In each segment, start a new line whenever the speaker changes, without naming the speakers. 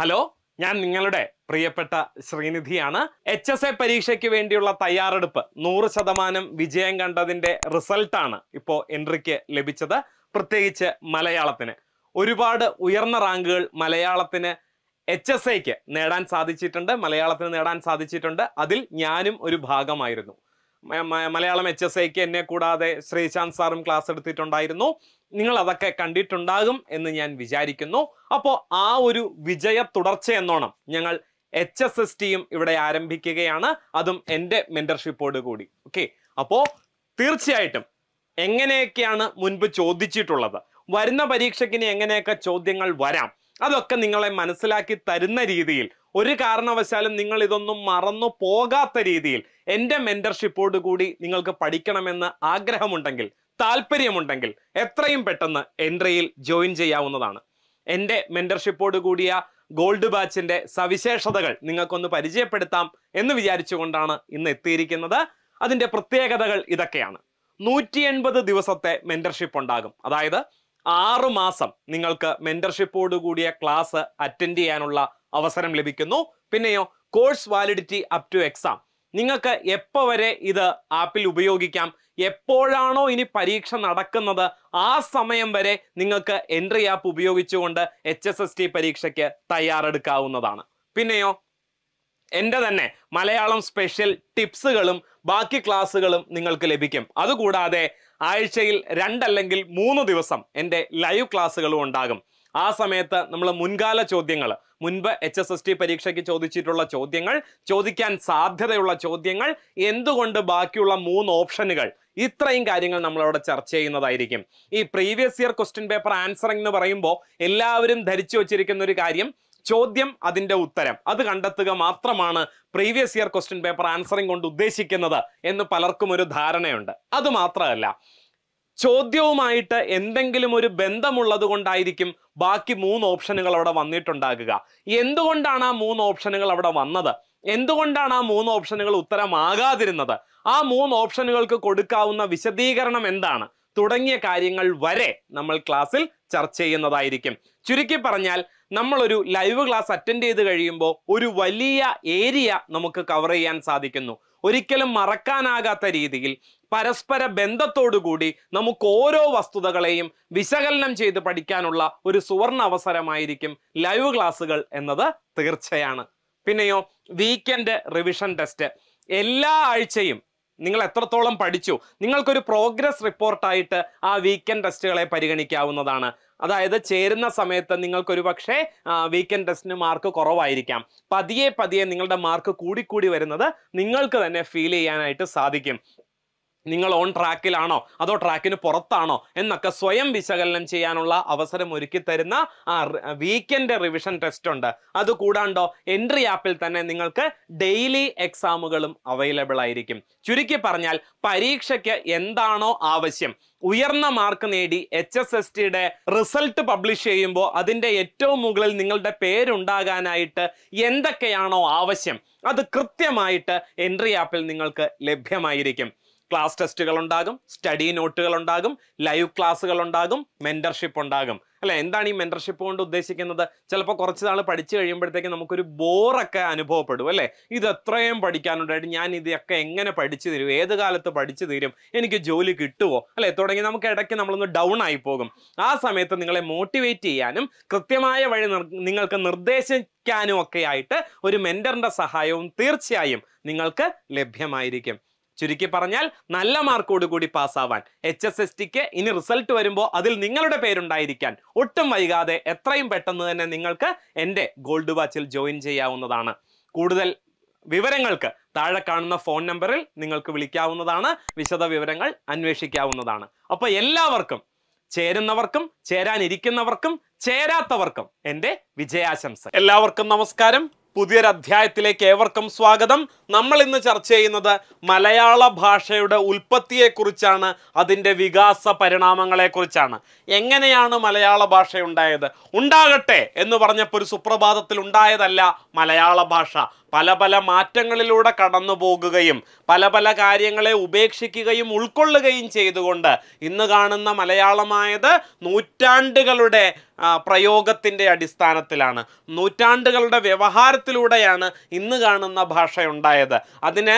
hello ഞാൻ നിങ്ങളുടെ പ്രിയപ്പെട്ട ശ്രീനിധിയാണ് എച്ച് എസ് എ പരീക്ഷയ്ക്ക് വേണ്ടിയുള്ള തയ്യാറെടുപ്പ് നൂറ് ശതമാനം വിജയം കണ്ടതിന്റെ റിസൾട്ടാണ് ഇപ്പോൾ എൻട്രിക്ക് ലഭിച്ചത് പ്രത്യേകിച്ച് മലയാളത്തിന് ഒരുപാട് ഉയർന്ന റാങ്കുകൾ മലയാളത്തിന് എച്ച് എസ് ഐക്ക് നേടാൻ സാധിച്ചിട്ടുണ്ട് മലയാളത്തിന് നേടാൻ സാധിച്ചിട്ടുണ്ട് അതിൽ ഞാനും ഒരു ഭാഗമായിരുന്നു മ- മ- മലയാളം എച്ച് എസ് ഐക്ക് എന്നെ കൂടാതെ ശ്രീശാന്ത് സാറും ക്ലാസ് എടുത്തിട്ടുണ്ടായിരുന്നു നിങ്ങൾ അതൊക്കെ കണ്ടിട്ടുണ്ടാകും എന്ന് ഞാൻ വിചാരിക്കുന്നു അപ്പോൾ ആ ഒരു വിജയ തുടർച്ച എന്നോണം ഞങ്ങൾ എച്ച് എസ് എസ് ടിയും ഇവിടെ ആരംഭിക്കുകയാണ് അതും എൻ്റെ മെന്റർഷിപ്പോട് കൂടി ഓക്കെ അപ്പോൾ തീർച്ചയായിട്ടും എങ്ങനെയൊക്കെയാണ് മുൻപ് ചോദിച്ചിട്ടുള്ളത് വരുന്ന പരീക്ഷയ്ക്ക് ഇനി എങ്ങനെയൊക്കെ ചോദ്യങ്ങൾ വരാം അതൊക്കെ നിങ്ങളെ മനസ്സിലാക്കി തരുന്ന രീതിയിൽ ഒരു കാരണവശാലും നിങ്ങൾ ഇതൊന്നും മറന്നു പോകാത്ത രീതിയിൽ എൻ്റെ മെന്റർഷിപ്പോട് കൂടി നിങ്ങൾക്ക് പഠിക്കണമെന്ന് ആഗ്രഹമുണ്ടെങ്കിൽ താല്പര്യമുണ്ടെങ്കിൽ എത്രയും പെട്ടെന്ന് എൻട്രിയിൽ ജോയിൻ ചെയ്യാവുന്നതാണ് എൻ്റെ മെന്റർഷിപ്പോട് കൂടിയ ഗോൾഡ് ബാച്ചിന്റെ സവിശേഷതകൾ നിങ്ങൾക്കൊന്ന് പരിചയപ്പെടുത്താം എന്ന് വിചാരിച്ചുകൊണ്ടാണ് ഇന്ന് എത്തിയിരിക്കുന്നത് അതിന്റെ പ്രത്യേകതകൾ ഇതൊക്കെയാണ് നൂറ്റി എൺപത് ദിവസത്തെ മെന്റർഷിപ്പ് ഉണ്ടാകും അതായത് ആറു മാസം നിങ്ങൾക്ക് മെന്റർഷിപ്പോട് കൂടിയ ക്ലാസ് അറ്റൻഡ് ചെയ്യാനുള്ള അവസരം ലഭിക്കുന്നു പിന്നെയോ course validity up to exam നിങ്ങൾക്ക് എപ്പോൾ വരെ ഇത് ആപ്പിൽ ഉപയോഗിക്കാം എപ്പോഴാണോ ഇനി പരീക്ഷ നടക്കുന്നത് ആ സമയം വരെ നിങ്ങൾക്ക് എൻട്രി ആപ്പ് ഉപയോഗിച്ചുകൊണ്ട് എച്ച് എസ് എസ് ടി പരീക്ഷയ്ക്ക് തയ്യാറെടുക്കാവുന്നതാണ് പിന്നെയോ എൻ്റെ തന്നെ മലയാളം സ്പെഷ്യൽ ടിപ്സുകളും ബാക്കി ക്ലാസ്സുകളും നിങ്ങൾക്ക് ലഭിക്കും അതുകൂടാതെ ആഴ്ചയിൽ രണ്ടല്ലെങ്കിൽ മൂന്ന് ദിവസം എൻ്റെ ലൈവ് ക്ലാസ്സുകളും ഉണ്ടാകും ആ സമയത്ത് നമ്മൾ മുൻകാല ചോദ്യങ്ങൾ മുൻപ് എച്ച് എസ് എസ് ടി പരീക്ഷയ്ക്ക് ചോദിച്ചിട്ടുള്ള ചോദ്യങ്ങൾ ചോദിക്കാൻ സാധ്യതയുള്ള ചോദ്യങ്ങൾ എന്തുകൊണ്ട് ബാക്കിയുള്ള മൂന്ന് ഓപ്ഷനുകൾ ഇത്രയും കാര്യങ്ങൾ നമ്മളവിടെ ചർച്ച ചെയ്യുന്നതായിരിക്കും ഈ previous year question paper answering എന്ന് പറയുമ്പോൾ എല്ലാവരും ധരിച്ചു വച്ചിരിക്കുന്ന ഒരു കാര്യം ചോദ്യം അതിന്റെ ഉത്തരം അത് കണ്ടെത്തുക മാത്രമാണ് previous year question paper answering കൊണ്ട് ഉദ്ദേശിക്കുന്നത് എന്ന് പലർക്കും ഒരു ധാരണയുണ്ട് അത് മാത്രമല്ല ചോദ്യവുമായിട്ട് എന്തെങ്കിലും ഒരു ബന്ധമുള്ളത് കൊണ്ടായിരിക്കും ബാക്കി മൂന്ന് ഓപ്ഷനുകൾ അവിടെ വന്നിട്ടുണ്ടാകുക എന്തുകൊണ്ടാണ് ആ മൂന്ന് ഓപ്ഷനുകൾ അവിടെ വന്നത് എന്തുകൊണ്ടാണ് ആ മൂന്ന് ഓപ്ഷനുകൾ ഉത്തരമാകാതിരുന്നത് ആ മൂന്ന് ഓപ്ഷനുകൾക്ക് കൊടുക്കാവുന്ന വിശദീകരണം എന്താണ് തുടങ്ങിയ കാര്യങ്ങൾ വരെ നമ്മൾ ക്ലാസ്സിൽ ചർച്ച ചെയ്യുന്നതായിരിക്കും ചുരുക്കി പറഞ്ഞാൽ നമ്മളൊരു ലൈവ് ക്ലാസ് അറ്റൻഡ് ചെയ്ത് കഴിയുമ്പോൾ ഒരു വലിയ ഏരിയ നമുക്ക് കവർ ചെയ്യാൻ സാധിക്കുന്നു ഒരിക്കലും മറക്കാനാകാത്ത രീതിയിൽ പരസ്പര ബന്ധത്തോടുകൂടി നമുക്ക് ഓരോ വസ്തുതകളെയും വിശകലനം ചെയ്ത് പഠിക്കാനുള്ള ഒരു സുവർണ അവസരമായിരിക്കും ലൈവ് ക്ലാസ്സുകൾ എന്നത് തീർച്ചയാണ് പിന്നെയോ വീക്കെൻഡ് റിവിഷൻ ടെസ്റ്റ് എല്ലാ ആഴ്ചയും നിങ്ങൾ എത്രത്തോളം പഠിച്ചു നിങ്ങൾക്കൊരു പ്രോഗ്രസ് റിപ്പോർട്ടായിട്ട് ആ വീക്കെൻഡ് ടെസ്റ്റുകളെ പരിഗണിക്കാവുന്നതാണ് അതായത് ചേരുന്ന സമയത്ത് നിങ്ങൾക്കൊരു പക്ഷേ വീക്കെൻഡ് ടെസ്റ്റിന് മാർക്ക് കുറവായിരിക്കാം പതിയെ പതിയെ നിങ്ങളുടെ മാർക്ക് കൂടിക്കൂടി വരുന്നത് നിങ്ങൾക്ക് തന്നെ ഫീൽ ചെയ്യാനായിട്ട് സാധിക്കും നിങ്ങൾ ഓൺ ട്രാക്കിലാണോ അതോ ട്രാക്കിന് പുറത്താണോ എന്നൊക്കെ സ്വയം വിശകലനം ചെയ്യാനുള്ള അവസരം ഒരുക്കി തരുന്ന ആ വീക്കെൻഡ് റിവിഷൻ ടെസ്റ്റ് ഉണ്ട് അത് കൂടാണ്ടോ എൻട്രി ആപ്പിൽ തന്നെ നിങ്ങൾക്ക് ഡെയിലി എക്സാമുകളും അവൈലബിൾ ആയിരിക്കും ചുരുക്കി പറഞ്ഞാൽ പരീക്ഷയ്ക്ക് എന്താണോ ആവശ്യം ഉയർന്ന മാർക്ക് നേടി എച്ച് എസ് എസ് ടിയുടെ റിസൾട്ട് പബ്ലിഷ് ചെയ്യുമ്പോൾ അതിൻ്റെ ഏറ്റവും മുകളിൽ നിങ്ങളുടെ പേരുണ്ടാകാനായിട്ട് എന്തൊക്കെയാണോ ആവശ്യം അത് കൃത്യമായിട്ട് എൻട്രി ആപ്പിൽ നിങ്ങൾക്ക് ലഭ്യമായിരിക്കും ക്ലാസ് ടെസ്റ്റുകൾ ഉണ്ടാകും സ്റ്റഡി നോട്ടുകൾ ഉണ്ടാകും ലൈവ് ക്ലാസ്സുകൾ ഉണ്ടാകും മെന്റർഷിപ്പ് ഉണ്ടാകും അല്ലെ എന്താണ് ഈ മെന്റർഷിപ്പ് കൊണ്ട് ഉദ്ദേശിക്കുന്നത് ചിലപ്പോൾ കുറച്ച് നാൾ പഠിച്ചു കഴിയുമ്പോഴത്തേക്ക് നമുക്കൊരു ബോറൊക്കെ അനുഭവപ്പെടും അല്ലെ ഇത് എത്രയും പഠിക്കാനുണ്ടായിട്ട് ഞാൻ ഇതൊക്കെ എങ്ങനെ പഠിച്ചു തരും ഏത് കാലത്ത് പഠിച്ചു തരും എനിക്ക് ജോലി കിട്ടുമോ അല്ലെ തുടങ്ങി നമുക്ക് ഇടയ്ക്ക് നമ്മളൊന്ന് ഡൗൺ ആയി പോകും ആ സമയത്ത് നിങ്ങളെ മോട്ടിവേറ്റ് ചെയ്യാനും കൃത്യമായ വഴി നിർ- നിങ്ങൾക്ക് നിർദ്ദേശിക്കാനും ഒക്കെ ആയിട്ട് ഒരു മെന്ററിന്റെ സഹായവും തീർച്ചയായും നിങ്ങൾക്ക് ലഭ്യമായിരിക്കും ചുരുക്കി പറഞ്ഞാൽ നല്ല മാർക്കോട് കൂടി പാസ്സാവാൻ എച്ച് എസ് എസ് ടിക്ക് ഇനി റിസൾട്ട് വരുമ്പോൾ അതിൽ നിങ്ങളുടെ പേരുണ്ടായിരിക്കാൻ ഒട്ടും വൈകാതെ എത്രയും പെട്ടെന്ന് തന്നെ നിങ്ങൾക്ക് എൻ്റെ ഗോൾഡ് വാച്ചിൽ ജോയിൻ ചെയ്യാവുന്നതാണ് കൂടുതൽ വിവരങ്ങൾക്ക് താഴെ കാണുന്ന ഫോൺ നമ്പറിൽ നിങ്ങൾക്ക് വിളിക്കാവുന്നതാണ് വിശദ വിവരങ്ങൾ അന്വേഷിക്കാവുന്നതാണ് അപ്പോൾ എല്ലാവർക്കും ചേരുന്നവർക്കും ചേരാനിരിക്കുന്നവർക്കും ചേരാത്തവർക്കും എൻ്റെ വിജയാശംസ എല്ലാവർക്കും നമസ്കാരം പുതിയൊരു അധ്യായത്തിലേക്ക് ഏവർക്കും സ്വാഗതം നമ്മൾ ഇന്ന് ചർച്ച ചെയ്യുന്നത് മലയാള ഭാഷയുടെ ഉൽപ്പത്തിയെക്കുറിച്ചാണ് അതിൻ്റെ വികാസ പരിണാമങ്ങളെക്കുറിച്ചാണ് എങ്ങനെയാണ് മലയാള ഭാഷ ഉണ്ടായത് ഉണ്ടാകട്ടെ എന്ന് പറഞ്ഞപ്പോൾ ഒരു സുപ്രഭാതത്തിൽ ഉണ്ടായതല്ല മലയാള ഭാഷ പല പല മാറ്റങ്ങളിലൂടെ കടന്നു പോകുകയും പല പല കാര്യങ്ങളെ ഉപേക്ഷിക്കുകയും ഉൾക്കൊള്ളുകയും ചെയ്തുകൊണ്ട് ഇന്ന് കാണുന്ന മലയാളമായത് നൂറ്റാണ്ടുകളുടെ ആ, പ്രയോഗത്തിൻ്റെ അടിസ്ഥാനത്തിലാണ് നൂറ്റാണ്ടുകളുടെ വ്യവഹാരത്തിലൂടെയാണ് ഇന്ന് കാണുന്ന ഭാഷ ഉണ്ടായത് അതിന്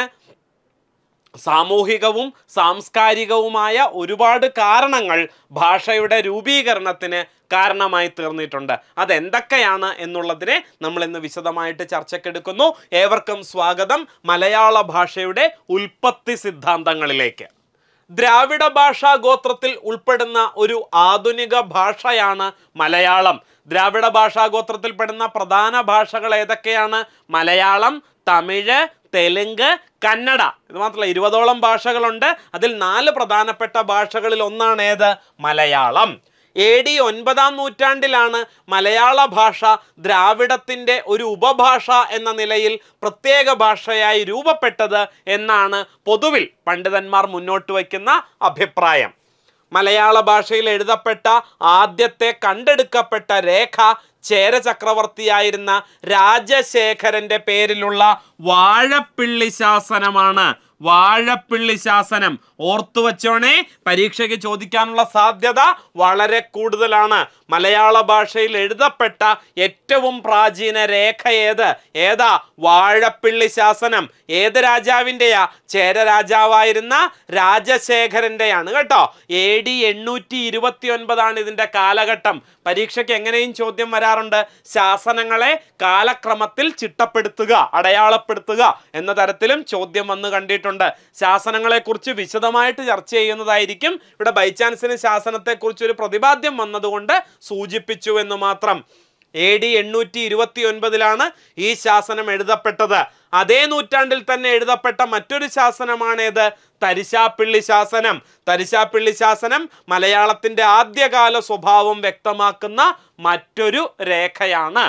സാമൂഹികവും സാംസ്കാരികവുമായ ഒരുപാട് കാരണങ്ങൾ ഭാഷയുടെ രൂപീകരണത്തിന് കാരണമായി തീർന്നിട്ടുണ്ട് അതെന്തൊക്കെയാണ് എന്നുള്ളതിനെ നമ്മൾ ഇന്ന് വിശദമായിട്ട് ചർച്ചയ്ക്കെടുക്കുന്നു ഏവർക്കും സ്വാഗതം മലയാള ഭാഷയുടെ ഉൽപ്പത്തി സിദ്ധാന്തങ്ങളിലേക്ക് ദ്രാവിഡ ഭാഷാ ഗോത്രത്തിൽ ഉൾപ്പെടുന്ന ഒരു ആധുനിക ഭാഷയാണ് മലയാളം ദ്രാവിഡ ഭാഷാ ഗോത്രത്തിൽപ്പെടുന്ന പ്രധാന ഭാഷകൾ ഏതൊക്കെയാണ് മലയാളം തമിഴ് തെലുങ്ക് കന്നഡ ഇത് മാത്രമല്ല ഇരുപതോളം ഭാഷകളുണ്ട് അതിൽ നാല് പ്രധാനപ്പെട്ട ഭാഷകളിൽ ഒന്നാണ് ഏത് മലയാളം എ ഡി ഒൻപതാം നൂറ്റാണ്ടിലാണ് മലയാള ഭാഷ ദ്രാവിഡത്തിൻ്റെ ഒരു ഉപഭാഷ എന്ന നിലയിൽ പ്രത്യേക ഭാഷയായി രൂപപ്പെട്ടത് എന്നാണ് പൊതുവിൽ പണ്ഡിതന്മാർ മുന്നോട്ട് വയ്ക്കുന്ന അഭിപ്രായം മലയാള ഭാഷയിൽ എഴുതപ്പെട്ട ആദ്യത്തെ കണ്ടെടുക്കപ്പെട്ട രേഖ ചേര ചക്രവർത്തിയായിരുന്ന രാജശേഖരന്റെ പേരിലുള്ള വാഴപ്പിള്ളി ശാസനമാണ് വാഴപ്പിള്ളി ശാസനം ഓർത്തു വച്ചോണേ പരീക്ഷയ്ക്ക് ചോദിക്കാനുള്ള സാധ്യത വളരെ കൂടുതലാണ് മലയാള ഭാഷയിൽ എഴുതപ്പെട്ട ഏറ്റവും പ്രാചീന രേഖ ഏത് ഏതാ വാഴപ്പിള്ളി ശാസനം ഏത് രാജാവിൻ്റെയാ ചേര രാജാവായിരുന്ന രാജശേഖരൻ്റെയാണ് കേട്ടോ എ ഡി എണ്ണൂറ്റി ഇരുപത്തി ഒൻപതാണ് ഇതിൻ്റെ കാലഘട്ടം പരീക്ഷയ്ക്ക് എങ്ങനെയും ചോദ്യം വരാറുണ്ട് ശാസനങ്ങളെ കാലക്രമത്തിൽ ചിട്ടപ്പെടുത്തുക അടയാളപ്പെടുത്തുക എന്ന തരത്തിലും ചോദ്യം വന്ന് കണ്ടിട്ടുണ്ട് ശാസനങ്ങളെക്കുറിച്ച് വിശദമായിട്ട് ചർച്ച ചെയ്യുന്നതായിരിക്കും ഇവിടെ ബൈ ചാൻസിന് ശാസനത്തെക്കുറിച്ച് ഒരു പ്രതിപാദ്യം വന്നതുകൊണ്ട് സൂചിപ്പിച്ചു എന്ന് മാത്രം എ ഡി എണ്ണൂറ്റി ഇരുപത്തി ഒൻപതിലാണ് ഈ ശാസനം എഴുതപ്പെട്ടത് അതേ നൂറ്റാണ്ടിൽ തന്നെ എഴുതപ്പെട്ട മറ്റൊരു ശാസനമാണേത് തരിശാപ്പിള്ളി ശാസനം തരിശാപ്പിള്ളി ശാസനം മലയാളത്തിന്റെ ആദ്യകാല സ്വഭാവം വ്യക്തമാക്കുന്ന മറ്റൊരു രേഖയാണ്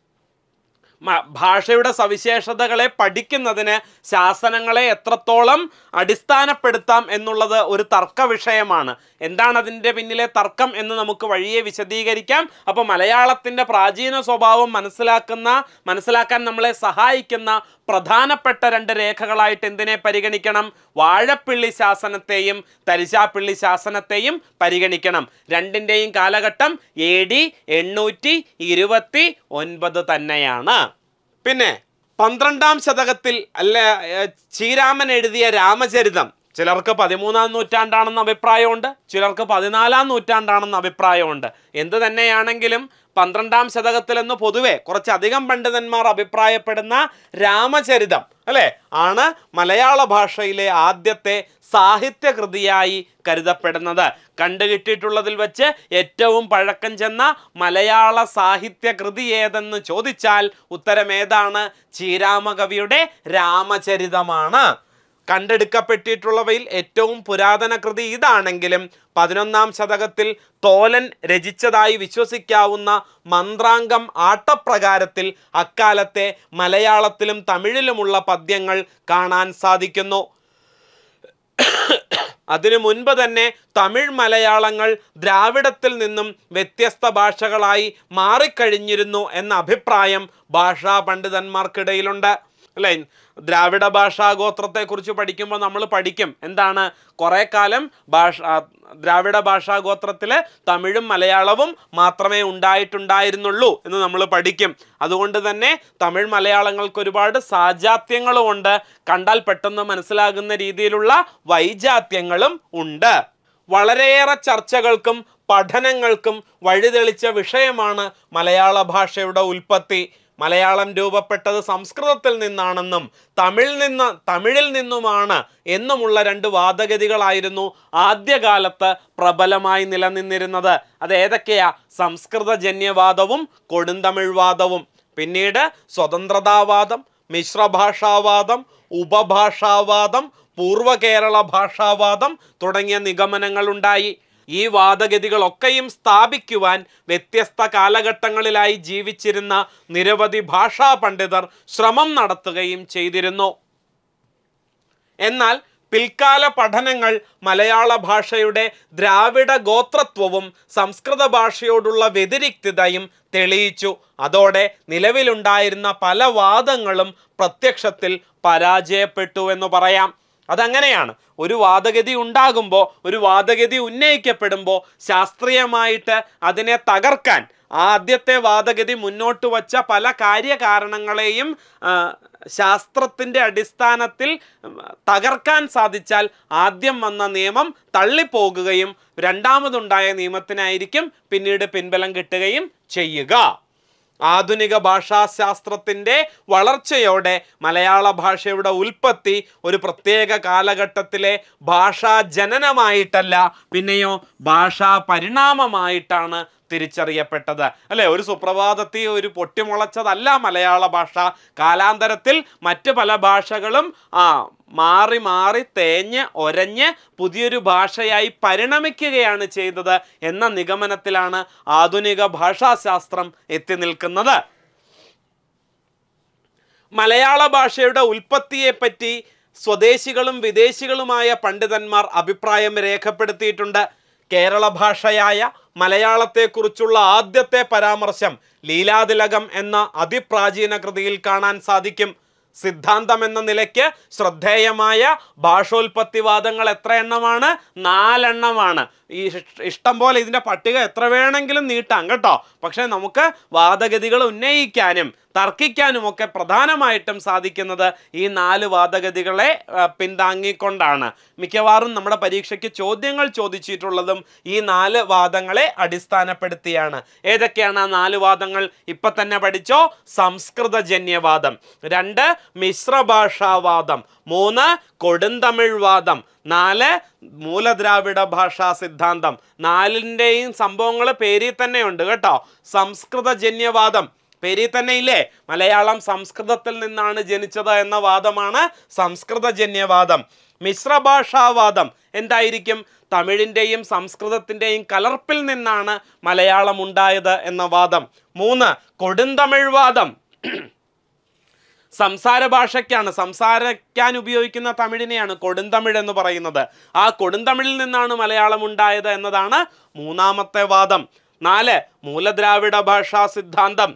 മ- ഭാഷയുടെ സവിശേഷതകളെ പഠിക്കുന്നതിന് ശാസനങ്ങളെ എത്രത്തോളം അടിസ്ഥാനപ്പെടുത്താം എന്നുള്ളത് ഒരു തർക്ക വിഷയമാണ് എന്താണ് അതിൻ്റെ പിന്നിലെ തർക്കം എന്ന് നമുക്ക് വഴിയെ വിശദീകരിക്കാം അപ്പോൾ മലയാളത്തിൻ്റെ പ്രാചീന സ്വഭാവം മനസ്സിലാക്കുന്ന മനസ്സിലാക്കാൻ നമ്മളെ സഹായിക്കുന്ന പ്രധാനപ്പെട്ട രണ്ട് രേഖകളായിട്ട് എന്തിനെ പരിഗണിക്കണം വാഴപ്പിള്ളി ശാസനത്തെയും തരിശാപ്പിള്ളി ശാസനത്തെയും പരിഗണിക്കണം രണ്ടിൻ്റെയും കാലഘട്ടം എ ഡി എണ്ണൂറ്റി ഇരുപത്തി ഒൻപത് തന്നെയാണ് പിന്നെ പന്ത്രണ്ടാം ശതകത്തിൽ അല്ല ഏർ, ശ്രീരാമൻ എഴുതിയ രാമചരിതം ചിലർക്ക് പതിമൂന്നാം നൂറ്റാണ്ടാണെന്ന് അഭിപ്രായമുണ്ട് ചിലർക്ക് പതിനാലാം നൂറ്റാണ്ടാണെന്ന് അഭിപ്രായമുണ്ട് എന്ത് തന്നെയാണെങ്കിലും പന്ത്രണ്ടാം ശതകത്തിലെന്ന് പൊതുവെ കുറച്ചധികം പണ്ഡിതന്മാർ അഭിപ്രായപ്പെടുന്ന രാമചരിതം അല്ലേ ആണ് മലയാള ഭാഷയിലെ ആദ്യത്തെ സാഹിത്യകൃതിയായി കരുതപ്പെടുന്നത് കണ്ടുകിട്ടിയിട്ടുള്ളതിൽ വെച്ച് ഏറ്റവും പഴക്കം ചെന്ന മലയാള സാഹിത്യകൃതി ഏതെന്ന് ചോദിച്ചാൽ ഉത്തരം ഏതാണ് ശ്രീരാമകവിയുടെ രാമചരിതമാണ് കണ്ടെടുക്കപ്പെട്ടിട്ടുള്ളവയിൽ ഏറ്റവും പുരാതന കൃതി ഇതാണെങ്കിലും പതിനൊന്നാം ശതകത്തിൽ തോലൻ രചിച്ചതായി വിശ്വസിക്കാവുന്ന മന്ത്രാംഗം ആട്ടപ്രകാരത്തിൽ അക്കാലത്തെ മലയാളത്തിലും തമിഴിലുമുള്ള പദ്യങ്ങൾ കാണാൻ സാധിക്കുന്നു അതിനു മുൻപ് തന്നെ തമിഴ് മലയാളങ്ങൾ ദ്രാവിഡത്തിൽ നിന്നും വ്യത്യസ്ത ഭാഷകളായി മാറിക്കഴിഞ്ഞിരുന്നു എന്ന അഭിപ്രായം ഭാഷാ പണ്ഡിതന്മാർക്കിടയിലുണ്ട് അല്ലേ ദ്രാവിഡ ഭാഷാ ഗോത്രത്തെക്കുറിച്ച് പഠിക്കുമ്പോൾ നമ്മൾ പഠിക്കും എന്താണ് കുറേ കാലം ഭാഷ ആ, ദ്രാവിഡ ഭാഷാ ഗോത്രത്തിൽ തമിഴും മലയാളവും മാത്രമേ ഉണ്ടായിട്ടുണ്ടായിരുന്നുള്ളൂ എന്ന് നമ്മൾ പഠിക്കും അതുകൊണ്ട് തന്നെ തമിഴ് മലയാളങ്ങൾക്ക് ഒരുപാട് സാജാത്യങ്ങളുമുണ്ട് കണ്ടാൽ പെട്ടെന്ന് മനസ്സിലാകുന്ന രീതിയിലുള്ള വൈജാത്യങ്ങളും ഉണ്ട് വളരെയേറെ ചർച്ചകൾക്കും പഠനങ്ങൾക്കും വഴിതെളിച്ച വിഷയമാണ് മലയാള ഭാഷയുടെ ഉൽപ്പത്തി മലയാളം രൂപപ്പെട്ടത് സംസ്കൃതത്തിൽ നിന്നാണെന്നും തമിഴിൽ നിന്ന് തമിഴിൽ നിന്നുമാണ് എന്നുമുള്ള രണ്ട് വാദഗതികളായിരുന്നു ആദ്യകാലത്ത് പ്രബലമായി നിലനിന്നിരുന്നത് അത് ഏതൊക്കെയാ സംസ്കൃതജന്യവാദവും കൊടുന്തമിഴ് വാദവും പിന്നീട് സ്വതന്ത്രതാവാദം മിശ്രഭാഷാവാദം ഉപഭാഷാവാദം പൂർവ്വകേരള ഭാഷാവാദം തുടങ്ങിയ നിഗമനങ്ങളുണ്ടായി ഈ വാദഗതികളൊക്കെയും സ്ഥാപിക്കുവാൻ വ്യത്യസ്ത കാലഘട്ടങ്ങളിലായി ജീവിച്ചിരുന്ന നിരവധി ഭാഷാ പണ്ഡിതർ ശ്രമം നടത്തുകയും ചെയ്തിരുന്നു എന്നാൽ പിൽക്കാല പഠനങ്ങൾ മലയാള ഭാഷയുടെ ദ്രാവിഡ ഗോത്രത്വവും സംസ്കൃത ഭാഷയോടുള്ള വ്യതിരിക്തതയും തെളിയിച്ചു അതോടെ നിലവിലുണ്ടായിരുന്ന പല വാദങ്ങളും പ്രത്യക്ഷത്തിൽ പരാജയപ്പെട്ടു എന്ന് പറയാം അതങ്ങനെയാണ് ഒരു വാദഗതി ഉണ്ടാകുമ്പോൾ ഒരു വാദഗതി ഉന്നയിക്കപ്പെടുമ്പോൾ ശാസ്ത്രീയമായിട്ട് അതിനെ തകർക്കാൻ ആദ്യത്തെ വാദഗതി മുന്നോട്ട് വച്ച പല കാര്യകാരണങ്ങളെയും ആ, ശാസ്ത്രത്തിൻ്റെ അടിസ്ഥാനത്തിൽ ഉം, തകർക്കാൻ സാധിച്ചാൽ ആദ്യം വന്ന നിയമം തള്ളിപ്പോകുകയും രണ്ടാമതുണ്ടായ നിയമത്തിനായിരിക്കും പിന്നീട് പിൻബലം കിട്ടുകയും ചെയ്യുക ആധുനിക ഭാഷാശാസ്ത്രത്തിൻ്റെ വളർച്ചയോടെ മലയാള ഭാഷയുടെ ഉൽപ്പത്തി ഒരു പ്രത്യേക കാലഘട്ടത്തിലെ ഭാഷാ ജനനമായിട്ടല്ല പിന്നെയോ ഭാഷാ പരിണാമമായിട്ടാണ് തിരിച്ചറിയപ്പെട്ടത് അല്ലെ ഒരു സുപ്രഭാതത്തിൽ ഒരു പൊട്ടിമുളച്ചതല്ല മലയാള ഭാഷ കാലാന്തരത്തിൽ മറ്റ് പല ഭാഷകളും ആ മാറി മാറി തേഞ്ഞ് ഒരഞ്ഞ് പുതിയൊരു ഭാഷയായി പരിണമിക്കുകയാണ് ചെയ്തത് എന്ന നിഗമനത്തിലാണ് ആധുനിക ഭാഷാശാസ്ത്രം എത്തി നിൽക്കുന്നത് മലയാള ഭാഷയുടെ ഉൽപ്പത്തിയെപ്പറ്റി സ്വദേശികളും വിദേശികളുമായ പണ്ഡിതന്മാർ അഭിപ്രായം രേഖപ്പെടുത്തിയിട്ടുണ്ട് കേരള ഭാഷയായ മലയാളത്തെക്കുറിച്ചുള്ള ആദ്യത്തെ പരാമർശം ലീലാതിലകം എന്ന അതിപ്രാചീന കൃതിയിൽ കാണാൻ സാധിക്കും സിദ്ധാന്തം എന്ന നിലയ്ക്ക് ശ്രദ്ധേയമായ ഭാഷോൽപത്തിവാദങ്ങൾ എത്ര എണ്ണമാണ് നാലെണ്ണമാണ് ഈ ഇഷ്- ഇഷ്ടം പോലെ ഇതിൻ്റെ പട്ടിക എത്ര വേണമെങ്കിലും നീട്ടാം കേട്ടോ പക്ഷേ നമുക്ക് വാദഗതികൾ ഉന്നയിക്കാനും തർക്കിക്കാനും ഒക്കെ പ്രധാനമായിട്ടും സാധിക്കുന്നത് ഈ നാല് വാദഗതികളെ ആ, പിന്താങ്ങിക്കൊണ്ടാണ് മിക്കവാറും നമ്മുടെ പരീക്ഷയ്ക്ക് ചോദ്യങ്ങൾ ചോദിച്ചിട്ടുള്ളതും ഈ നാല് വാദങ്ങളെ അടിസ്ഥാനപ്പെടുത്തിയാണ് ഏതൊക്കെയാണ് ആ നാല് വാദങ്ങൾ ഇപ്പൊ തന്നെ പഠിച്ചോ സംസ്കൃതജന്യവാദം രണ്ട് മിശ്രഭാഷാവാദം മൂന്ന് കൊടുന്തമിഴ് വാദം നാല് മൂലദ്രാവിഡ ഭാഷാ സിദ്ധാന്തം നാലിൻ്റെയും സംഭവങ്ങൾ പേരിൽ തന്നെയുണ്ട് കേട്ടോ സംസ്കൃതജന്യവാദം പേരിൽ തന്നെ ഇല്ലേ മലയാളം സംസ്കൃതത്തിൽ നിന്നാണ് ജനിച്ചത് എന്ന വാദമാണ് സംസ്കൃതജന്യവാദം മിശ്രഭാഷാവാദം എന്തായിരിക്കും തമിഴിൻ്റെയും സംസ്കൃതത്തിൻ്റെയും കലർപ്പിൽ നിന്നാണ് മലയാളം ഉണ്ടായത് എന്ന വാദം മൂന്ന് കൊടുന്തമിഴ് വാദം സംസാര ഭാഷയ്ക്കാണ് സംസാരിക്കാൻ ഉപയോഗിക്കുന്ന തമിഴിനെയാണ് കൊടുന്തമിഴ് എന്ന് പറയുന്നത് ആ കൊടുന്തമിഴിൽ നിന്നാണ് മലയാളം ഉണ്ടായത് എന്നതാണ് മൂന്നാമത്തെ വാദം നാല് മൂലദ്രാവിഡ ഭാഷാ സിദ്ധാന്തം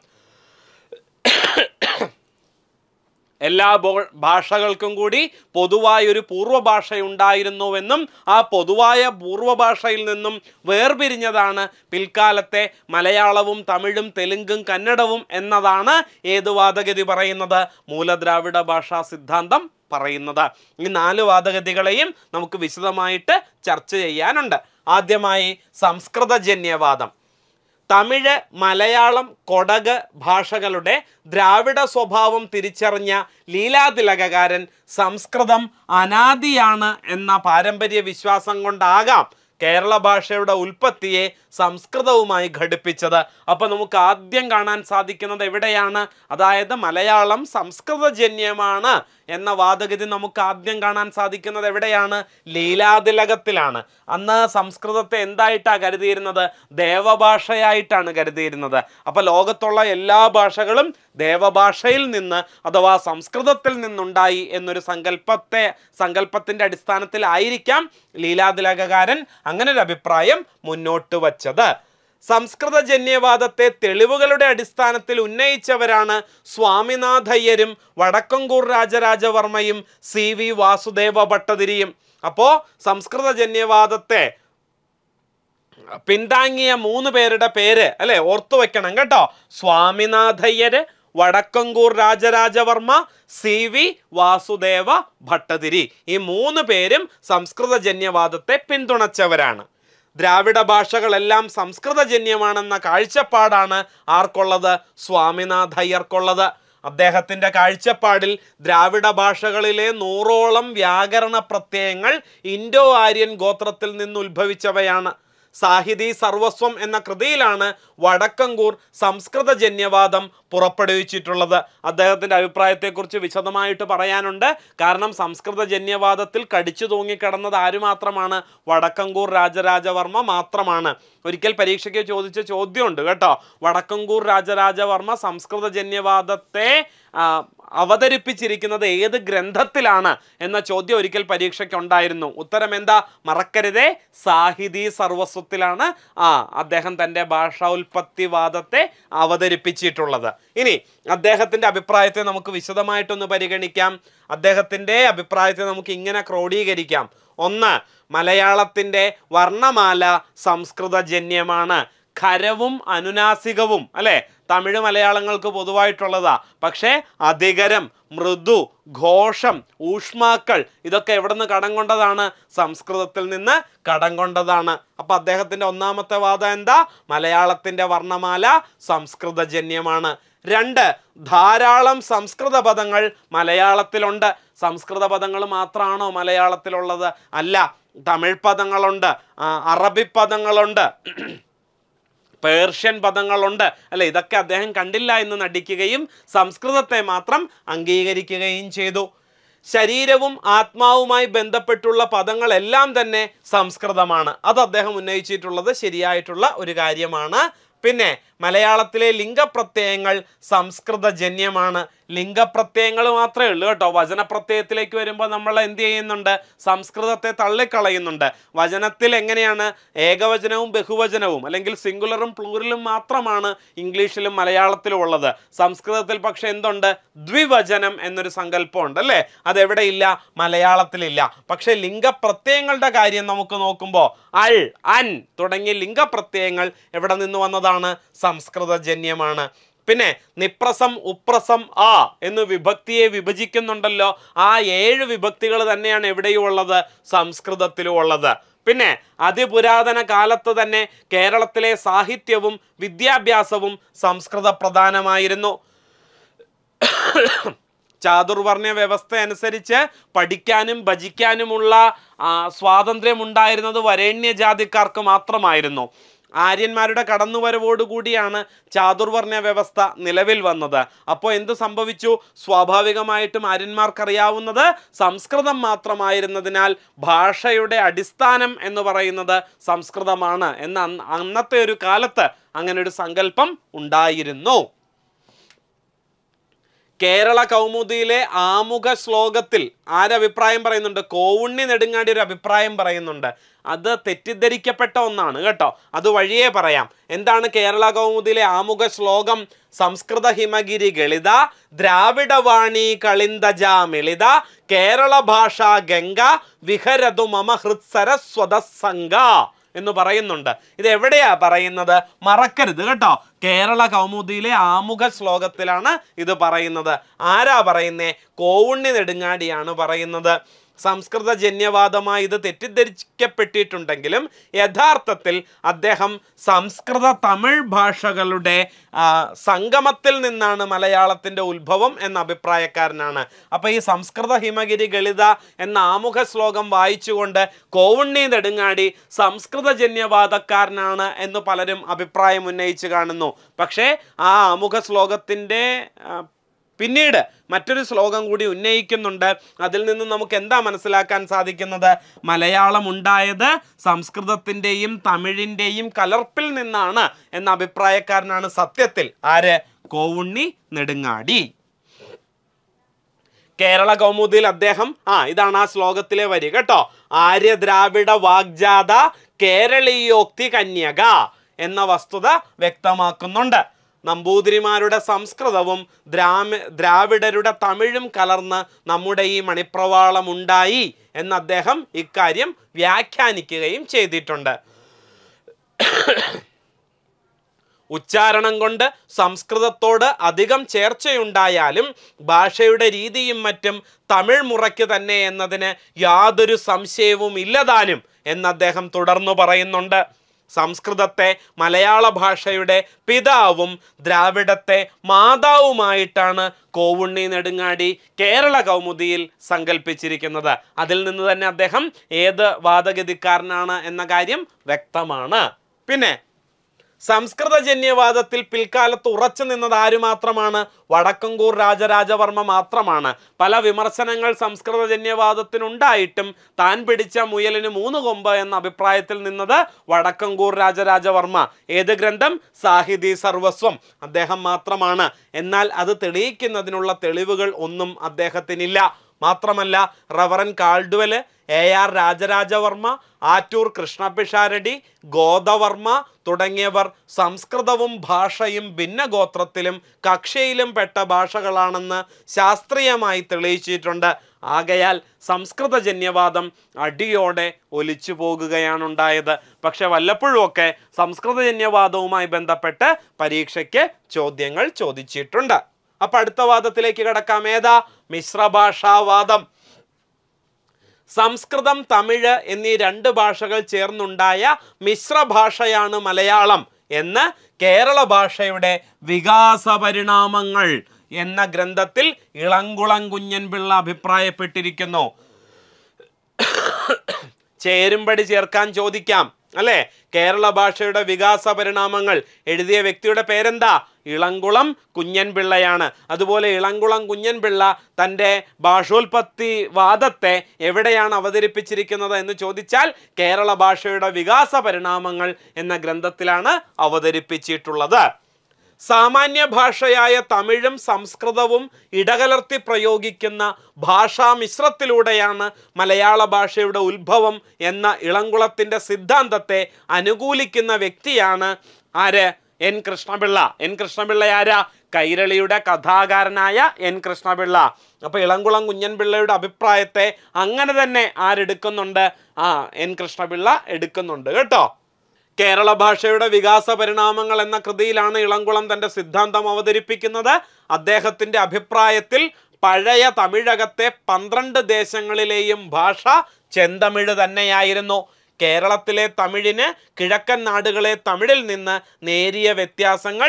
എല്ലാ ബോ- ഭാഷകൾക്കും കൂടി പൊതുവായൊരു പൂർവ്വ ഭാഷയുണ്ടായിരുന്നുവെന്നും ആ പൊതുവായ പൂർവ്വ ഭാഷയിൽ നിന്നും വേർപിരിഞ്ഞതാണ് പിൽക്കാലത്തെ മലയാളവും തമിഴും തെലുങ്കും കന്നഡവും എന്നതാണ് ഏത് വാദഗതി പറയുന്നത് മൂലദ്രാവിഡ ഭാഷാ സിദ്ധാന്തം പറയുന്നത് ഈ നാല് വാദഗതികളെയും നമുക്ക് വിശദമായിട്ട് ചർച്ച ചെയ്യാനുണ്ട് ആദ്യമായി സംസ്കൃതജന്യവാദം തമിഴ് മലയാളം കൊടക് ഭാഷകളുടെ ദ്രാവിഡ സ്വഭാവം തിരിച്ചറിഞ്ഞ ലീലാതിലകകാരൻ സംസ്കൃതം അനാദിയാണ് എന്ന പാരമ്പര്യ വിശ്വാസം കൊണ്ടാകാം കേരള ഭാഷയുടെ ഉൽപ്പത്തിയെ സംസ്കൃതവുമായി ഘടിപ്പിച്ചത് അപ്പോൾ നമുക്ക് ആദ്യം കാണാൻ സാധിക്കുന്നത് എവിടെയാണ് അതായത് മലയാളം സംസ്കൃതജന്യമാണ് എന്ന വാദഗതി നമുക്ക് ആദ്യം കാണാൻ സാധിക്കുന്നത് എവിടെയാണ് ലീലാതിലകത്തിലാണ് അന്ന് സംസ്കൃതത്തെ എന്തായിട്ടാണ് കരുതിയിരുന്നത് ദേവഭാഷയായിട്ടാണ് കരുതിയിരുന്നത് അപ്പോൾ ലോകത്തുള്ള എല്ലാ ഭാഷകളും ദേവഭാഷയിൽ നിന്ന് അഥവാ സംസ്കൃതത്തിൽ നിന്നുണ്ടായി എന്നൊരു സങ്കല്പത്തെ സങ്കല്പത്തിൻ്റെ അടിസ്ഥാനത്തിലായിരിക്കാം ലീലാതിലകകാരൻ അങ്ങനെ ഒരു അഭിപ്രായം മുന്നോട്ട് വച്ചത് സംസ്കൃതജന്യവാദത്തെ തെളിവുകളുടെ അടിസ്ഥാനത്തിൽ ഉന്നയിച്ചവരാണ് സ്വാമിനാഥയ്യരും വടക്കങ്കൂർ രാജരാജവർമ്മയും സി വി വാസുദേവ ഭട്ടതിരിയും അപ്പോൾ സംസ്കൃതജന്യവാദത്തെ പിന്താങ്ങിയ മൂന്ന് പേരുടെ പേര് അല്ലെ ഓർത്തു വെക്കണം കേട്ടോ സ്വാമിനാഥയ്യര് വടക്കങ്കൂർ രാജരാജവർമ്മ സി വി വാസുദേവ ഭട്ടതിരി ഈ മൂന്ന് പേരും സംസ്കൃതജന്യവാദത്തെ പിന്തുണച്ചവരാണ് ദ്രാവിഡ ഭാഷകളെല്ലാം സംസ്കൃതജന്യമാണെന്ന കാഴ്ചപ്പാടാണ് ആർക്കുള്ളത് സ്വാമിനാഥയ്യർക്കുള്ളത് അദ്ദേഹത്തിൻ്റെ കാഴ്ചപ്പാടിൽ ദ്രാവിഡ ഭാഷകളിലെ നൂറോളം വ്യാകരണ പ്രത്യയങ്ങൾ ഇൻഡോ ആര്യൻ ഗോത്രത്തിൽ നിന്ന് ഉത്ഭവിച്ചവയാണ് സാഹിതി സർവസ്വം എന്ന കൃതിയിലാണ് വടക്കങ്കൂർ സംസ്കൃതജന്യവാദം പുറപ്പെടുവിച്ചിട്ടുള്ളത് അദ്ദേഹത്തിൻ്റെ അഭിപ്രായത്തെക്കുറിച്ച് വിശദമായിട്ട് പറയാനുണ്ട് കാരണം സംസ്കൃതജന്യവാദത്തിൽ കടിച്ചു തൂങ്ങിക്കിടന്നത് ആര് മാത്രമാണ് വടക്കങ്കൂർ രാജരാജവർമ്മ മാത്രമാണ് ഒരിക്കൽ പരീക്ഷയ്ക്ക് ചോദിച്ച ചോദ്യമുണ്ട് കേട്ടോ വടക്കങ്കൂർ രാജരാജവർമ്മ സംസ്കൃതജന്യവാദത്തെ ആ, അവതരിപ്പിച്ചിരിക്കുന്നത് ഏത് ഗ്രന്ഥത്തിലാണ് എന്ന ചോദ്യം ഒരിക്കൽ പരീക്ഷയ്ക്ക് ഉണ്ടായിരുന്നു ഉത്തരം എന്താ മറക്കരുതേ സാഹിതി സർവസ്വത്തിലാണ് ആ അദ്ദേഹം തൻ്റെ ഭാഷോൽപത്തിവാദത്തെ അവതരിപ്പിച്ചിട്ടുള്ളത് ഇനി അദ്ദേഹത്തിൻ്റെ അഭിപ്രായത്തെ നമുക്ക് വിശദമായിട്ടൊന്ന് പരിഗണിക്കാം അദ്ദേഹത്തിൻ്റെ അഭിപ്രായത്തെ നമുക്ക് ഇങ്ങനെ ക്രോഡീകരിക്കാം ഒന്ന് മലയാളത്തിൻ്റെ വർണ്ണമാല സംസ്കൃതജന്യമാണ് ഖരവും അനുനാസികവും അല്ലെ തമിഴ് മലയാളങ്ങൾക്ക് പൊതുവായിട്ടുള്ളതാ പക്ഷേ അധികരം മൃദു ഘോഷം ഊഷ്മാക്കൾ ഇതൊക്കെ എവിടെ നിന്ന് കടം കൊണ്ടതാണ് സംസ്കൃതത്തിൽ നിന്ന് കടം കൊണ്ടതാണ് അപ്പൊ അദ്ദേഹത്തിന്റെ ഒന്നാമത്തെ വാദം എന്താ മലയാളത്തിന്റെ വർണ്ണമാല സംസ്കൃതജന്യമാണ് രണ്ട് ധാരാളം സംസ്കൃത പദങ്ങൾ മലയാളത്തിലുണ്ട് സംസ്കൃത പദങ്ങൾ മാത്രമാണോ മലയാളത്തിലുള്ളത് അല്ല തമിഴ് പദങ്ങളുണ്ട് ആ, അറബി പദങ്ങളുണ്ട് പേർഷ്യൻ പദങ്ങളുണ്ട് അല്ലെ ഇതൊക്കെ അദ്ദേഹം കണ്ടില്ല എന്ന് നടിക്കുകയും സംസ്കൃതത്തെ മാത്രം അംഗീകരിക്കുകയും ചെയ്തു ശരീരവും ആത്മാവുമായി ബന്ധപ്പെട്ടുള്ള പദങ്ങളെല്ലാം തന്നെ സംസ്കൃതമാണ് അത് അദ്ദേഹം ഉന്നയിച്ചിട്ടുള്ളത് ശരിയായിട്ടുള്ള ഒരു കാര്യമാണ് പിന്നെ മലയാളത്തിലെ ലിംഗപ്രത്യയങ്ങൾ സംസ്കൃതജന്യമാണ് ലിംഗപ്രത്യയങ്ങൾ മാത്രമേ ഉള്ളൂ കേട്ടോ വചനപ്രത്യയത്തിലേക്ക് വരുമ്പോൾ നമ്മൾ എന്ത് ചെയ്യുന്നുണ്ട് സംസ്കൃതത്തെ തള്ളിക്കളയുന്നുണ്ട് വചനത്തിൽ എങ്ങനെയാണ് ഏകവചനവും ബഹുവചനവും അല്ലെങ്കിൽ സിംഗുലറും പ്ലൂറലും മാത്രമാണ് ഇംഗ്ലീഷിലും മലയാളത്തിലും ഉള്ളത് സംസ്കൃതത്തിൽ പക്ഷെ എന്തുണ്ട് ദ്വിവചനം എന്നൊരു സങ്കല്പമുണ്ട് അല്ലേ അതെവിടെയില്ല മലയാളത്തിലില്ല പക്ഷെ ലിംഗപ്രത്യയങ്ങളുടെ കാര്യം നമുക്ക് നോക്കുമ്പോൾ അൾ അൻ തുടങ്ങിയ ലിംഗപ്രത്യയങ്ങൾ എവിടെ നിന്ന് വന്നതാണ് സംസ്കൃതജന്യമാണ് പിന്നെ നിപ്രസം ഉപ്രസം ആ എന്ന് വിഭക്തിയെ വിഭജിക്കുന്നുണ്ടല്ലോ ആ ഏഴ് വിഭക്തികൾ തന്നെയാണ് എവിടെയും ഉള്ളത് സംസ്കൃതത്തിലും ഉള്ളത് പിന്നെ അതിപുരാതന കാലത്ത് തന്നെ കേരളത്തിലെ സാഹിത്യവും വിദ്യാഭ്യാസവും സംസ്കൃത പ്രധാനമായിരുന്നു ചാതുർവർണ്ണ വ്യവസ്ഥ അനുസരിച്ച് പഠിക്കാനും ഭജിക്കാനുമുള്ള ആ, സ്വാതന്ത്ര്യം ഉണ്ടായിരുന്നത് വരേണ്യ ജാതിക്കാർക്ക് മാത്രമായിരുന്നു ആര്യന്മാരുടെ കടന്നുവരവോടുകൂടിയാണ് ചാതുർവർണ്ണ വ്യവസ്ഥ നിലവിൽ വന്നത് അപ്പോൾ എന്ത് സംഭവിച്ചു സ്വാഭാവികമായിട്ടും ആര്യന്മാർക്കറിയാവുന്നത് സംസ്കൃതം മാത്രമായിരുന്നതിനാൽ ഭാഷയുടെ അടിസ്ഥാനം എന്ന് പറയുന്നത് സംസ്കൃതമാണ് എന്ന അന്ന് അന്നത്തെ ഒരു കാലത്ത് അങ്ങനെ ഒരു സങ്കല്പം ഉണ്ടായിരുന്നു കേരള കൗമുദിയിലെ ആമുഖ ശ്ലോകത്തിൽ ആരഭിപ്രായം പറയുന്നുണ്ട് കോവുണ്ണി നെടുങ്ങാടി ഒരു അഭിപ്രായം പറയുന്നുണ്ട് അത് തെറ്റിദ്ധരിക്കപ്പെട്ട ഒന്നാണ് കേട്ടോ അത് വഴിയേ പറയാം എന്താണ് കേരള കൗമുദിയിലെ ആമുഖ ശ്ലോകം സംസ്കൃത ഹിമഗിരി ഗളിത ദ്രാവിഡവാണി കളിന്തജാമിളിത കേരള ഭാഷ ഗംഗ വിഹരതു മമ ഹൃത്സരസ്വത സംഘ എന്ന് പറയുന്നുണ്ട് ഇത് എവിടെയാ പറയുന്നത് മറക്കരുത് കേട്ടോ കേരള കൗമുദിയിലെ ആമുഖ ശ്ലോകത്തിലാണ് ഇത് പറയുന്നത് ആരാ പറയുന്നേ കോവുണ്ണി നെടുങ്ങാടിയാണ് പറയുന്നത് സംസ്കൃത ജന്യവാദമായി ഇത് തെറ്റിദ്ധരിക്കപ്പെട്ടിട്ടുണ്ടെങ്കിലും യഥാർത്ഥത്തിൽ അദ്ദേഹം സംസ്കൃത തമിഴ് ഭാഷകളുടെ ആ, സംഗമത്തിൽ നിന്നാണ് മലയാളത്തിൻ്റെ ഉത്ഭവം എന്ന അഭിപ്രായക്കാരനാണ് അപ്പോൾ ഈ സംസ്കൃത ഹിമഗിരി ഗളിത എന്ന ആമുഖ ശ്ലോകം വായിച്ചുകൊണ്ട് കോവുണ്ണി നെടുങ്ങാടി സംസ്കൃതജന്യവാദക്കാരനാണ് എന്ന് പലരും അഭിപ്രായം ഉന്നയിച്ച് കാണുന്നു പക്ഷേ ആ ആമുഖ ശ്ലോകത്തിൻ്റെ ആ, പിന്നീട് മറ്റൊരു ശ്ലോകം കൂടി ഉന്നയിക്കുന്നുണ്ട് അതിൽ നിന്ന് നമുക്ക് എന്താ മനസ്സിലാക്കാൻ സാധിക്കുന്നത് മലയാളം ഉണ്ടായത് സംസ്കൃതത്തിൻ്റെയും തമിഴിൻ്റെയും കലർപ്പിൽ നിന്നാണ് എന്ന അഭിപ്രായക്കാരനാണ് സത്യത്തിൽ ആര് കോവുണ്ണി നെടുങ്ങാടി കേരള കൗമുദിയിൽ അദ്ദേഹം ആ ഇതാണ് ആ ശ്ലോകത്തിലെ വരി കേട്ടോ ആര്യ ദ്രാവിഡ വാഗ്ജാത കേരളീയോക്തി കന്യക എന്ന വസ്തുത വ്യക്തമാക്കുന്നുണ്ട് നമ്പൂതിരിമാരുടെ സംസ്കൃതവും ദ്രാമി ദ്രാവിഡരുടെ തമിഴും കലർന്ന് നമ്മുടെ ഈ മണിപ്രവാളം ഉണ്ടായി എന്ന് അദ്ദേഹം ഇക്കാര്യം വ്യാഖ്യാനിക്കുകയും ചെയ്തിട്ടുണ്ട് ഉച്ചാരണം കൊണ്ട് സംസ്കൃതത്തോട് അധികം ചേർച്ചയുണ്ടായാലും ഭാഷയുടെ രീതിയും മറ്റും തമിഴ് മുറയ്ക്ക് തന്നെ എന്നതിന് യാതൊരു സംശയവും ഇല്ലതാനും എന്ന് അദ്ദേഹം തുടർന്നു പറയുന്നുണ്ട് സംസ്കൃതത്തെ മലയാള ഭാഷയുടെ പിതാവും ദ്രാവിഡത്തെ മാതാവുമായിട്ടാണ് കോവുണ്ണി നെടുങ്ങാടി കേരള കൗമുദിയിൽ സങ്കല്പിച്ചിരിക്കുന്നത് അതിൽ നിന്ന് തന്നെ അദ്ദേഹം ഏത് വാദഗതിക്കാരനാണ് എന്ന കാര്യം വ്യക്തമാണ് പിന്നെ സംസ്കൃതജന്യവാദത്തിൽ പിൽക്കാലത്ത് ഉറച്ചു നിന്നത് ആര് മാത്രമാണ് വടക്കങ്കൂർ രാജരാജവർമ്മ മാത്രമാണ് പല വിമർശനങ്ങൾ സംസ്കൃതജന്യവാദത്തിനുണ്ടായിട്ടും താൻ പിടിച്ച മുയലിന് മൂന്ന് കൊമ്പ് എന്ന അഭിപ്രായത്തിൽ നിന്നത് വടക്കങ്കൂർ രാജരാജവർമ്മ ഏത് ഗ്രന്ഥം സാഹിതി സർവസ്വം അദ്ദേഹം മാത്രമാണ് എന്നാൽ അത് തെളിയിക്കുന്നതിനുള്ള തെളിവുകൾ ഒന്നും അദ്ദേഹത്തിനില്ല മാത്രമല്ല reverend Caldwell A R Rajaraja Varma Attoor Krishna Pisharody Godavarma തുടങ്ങിയവർ സംസ്കൃതവും ഭാഷയും ഭിന്നഗോത്രത്തിലും കക്ഷയിലും പെട്ട ഭാഷകളാണെന്ന് ശാസ്ത്രീയമായി തെളിയിച്ചിട്ടുണ്ട് ആകയാൽ സംസ്കൃതജന്യവാദം അടിയോടെ ഒലിച്ചു പോകുകയാണുണ്ടായത് പക്ഷെ വല്ലപ്പോഴുമൊക്കെ സംസ്കൃതജന്യവാദവുമായി ബന്ധപ്പെട്ട് പരീക്ഷയ്ക്ക് ചോദ്യങ്ങൾ ചോദിച്ചിട്ടുണ്ട് അപ്പൊ അടുത്ത വാദത്തിലേക്ക് കിടക്കാം ഏതാ മിശ്രഭാഷാവാദം സംസ്കൃതം തമിഴ് എന്നീ രണ്ട് ഭാഷകൾ ചേർന്നുണ്ടായ മിശ്രഭാഷയാണ് മലയാളം എന്ന് കേരള ഭാഷയുടെ വികാസ പരിണാമങ്ങൾ എന്ന ഗ്രന്ഥത്തിൽ ഇളങ്കുളം കുഞ്ഞൻപിള്ള അഭിപ്രായപ്പെട്ടിരിക്കുന്നു ചേരുംപടി ചേർക്കാൻ ചോദിക്കാം അല്ലേ കേരള ഭാഷയുടെ വികാസ പരിണാമങ്ങൾ എഴുതിയ വ്യക്തിയുടെ പേരെന്താ ഇളങ്കുളം കുഞ്ഞൻപിള്ളയാണ് അതുപോലെ ഇളങ്കുളം കുഞ്ഞൻപിള്ള തൻ്റെ ഭാഷോൽപത്തി വാദത്തെ എവിടെയാണ് അവതരിപ്പിച്ചിരിക്കുന്നത് എന്ന് ചോദിച്ചാൽ കേരള ഭാഷയുടെ വികാസ പരിണാമങ്ങൾ എന്ന ഗ്രന്ഥത്തിലാണ് അവതരിപ്പിച്ചിട്ടുള്ളത് സാമാന്യ ഭാഷയായ തമിഴും സംസ്കൃതവും ഇടകലർത്തി പ്രയോഗിക്കുന്ന ഭാഷാ മിശ്രത്തിലൂടെയാണ് മലയാള ഭാഷയുടെ ഉത്ഭവം എന്ന ഇളംകുളത്തിൻ്റെ സിദ്ധാന്തത്തെ അനുകൂലിക്കുന്ന വ്യക്തിയാണ് ആര് എൻ കൃഷ്ണപിള്ള എൻ കൃഷ്ണപിള്ള ആരാ കൈരളിയുടെ കഥാകാരനായ എൻ കൃഷ്ണപിള്ള അപ്പൊ ഇളംകുളം കുഞ്ഞൻപിള്ളയുടെ അഭിപ്രായത്തെ അങ്ങനെ തന്നെ ആരെടുക്കുന്നുണ്ട് ആ എൻ കൃഷ്ണപിള്ള എടുക്കുന്നുണ്ട് കേട്ടോ കേരള ഭാഷയുടെ വികാസ പരിണാമങ്ങൾ എന്ന കൃതിയിലാണ് ഇളംകുളം തന്റെ സിദ്ധാന്തം അവതരിപ്പിക്കുന്നത് അദ്ദേഹത്തിന്റെ അഭിപ്രായത്തിൽ പഴയ തമിഴകത്തെ പന്ത്രണ്ട് ദേശങ്ങളിലെയും ഭാഷ ചെന്തമിഴ് തന്നെയായിരുന്നു കേരളത്തിലെ തമിഴിന് കിഴക്കൻ നാടുകളെ തമിഴിൽ നിന്ന് നേരിയ വ്യത്യാസങ്ങൾ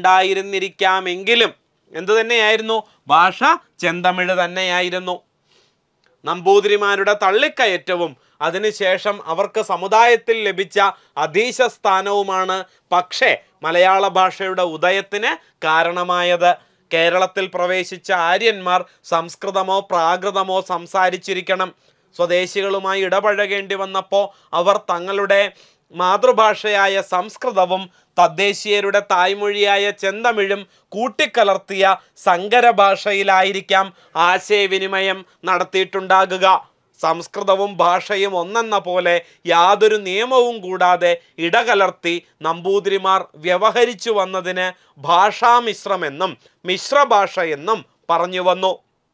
ഉണ്ടായിരുന്നിരിക്കാമെങ്കിലും എന്തു തന്നെയായിരുന്നു ഭാഷ ചെന്തമിഴ് തന്നെയായിരുന്നു നമ്പൂതിരിമാരുടെ തള്ളിക്കയറ്റവും അതിനുശേഷം അവർക്ക് സമുദായത്തിൽ ലഭിച്ച അധീശ സ്ഥാനവുമാണ് പക്ഷേ മലയാള ഭാഷയുടെ ഉദയത്തിന് കാരണമായത് കേരളത്തിൽ പ്രവേശിച്ച ആര്യന്മാർ സംസ്കൃതമോ പ്രാകൃതമോ സംസാരിച്ചിരിക്കണം സ്വദേശികളുമായി ഇടപഴകേണ്ടി വന്നപ്പോൾ അവർ തങ്ങളുടെ മാതൃഭാഷയായ സംസ്കൃതവും തദ്ദേശീയരുടെ തായ്മൊഴിയായ ചെന്തമിഴും കൂട്ടിക്കലർത്തിയ സങ്കര ഭാഷയിലായിരിക്കാം ആശയവിനിമയം നടത്തിയിട്ടുണ്ടാകുക സംസ്കൃതവും ഭാഷയും ഒന്നെന്ന പോലെ യാതൊരു നിയമവും കൂടാതെ ഇടകലർത്തി നമ്പൂതിരിമാർ വ്യവഹരിച്ചു വന്നതിന് ഭാഷാമിശ്രമെന്നും മിശ്രഭാഷ എന്നും പറഞ്ഞു വന്നു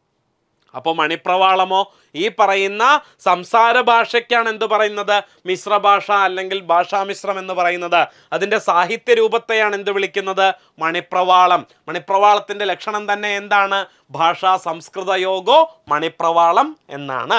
അപ്പോൾ മണിപ്രവാളമോ ഈ പറയുന്ന സംസാര ഭാഷയ്ക്കാണ് എന്ത് പറയുന്നത് മിശ്രഭാഷ അല്ലെങ്കിൽ ഭാഷാമിശ്രം എന്ന് പറയുന്നത് അതിൻ്റെ സാഹിത്യ രൂപത്തെയാണ് എന്ത് വിളിക്കുന്നത് മണിപ്രവാളം മണിപ്രവാളത്തിൻ്റെ ലക്ഷണം തന്നെ എന്താണ് ഭാഷാ സംസ്കൃത യോഗോ മണിപ്രവാളം എന്നാണ്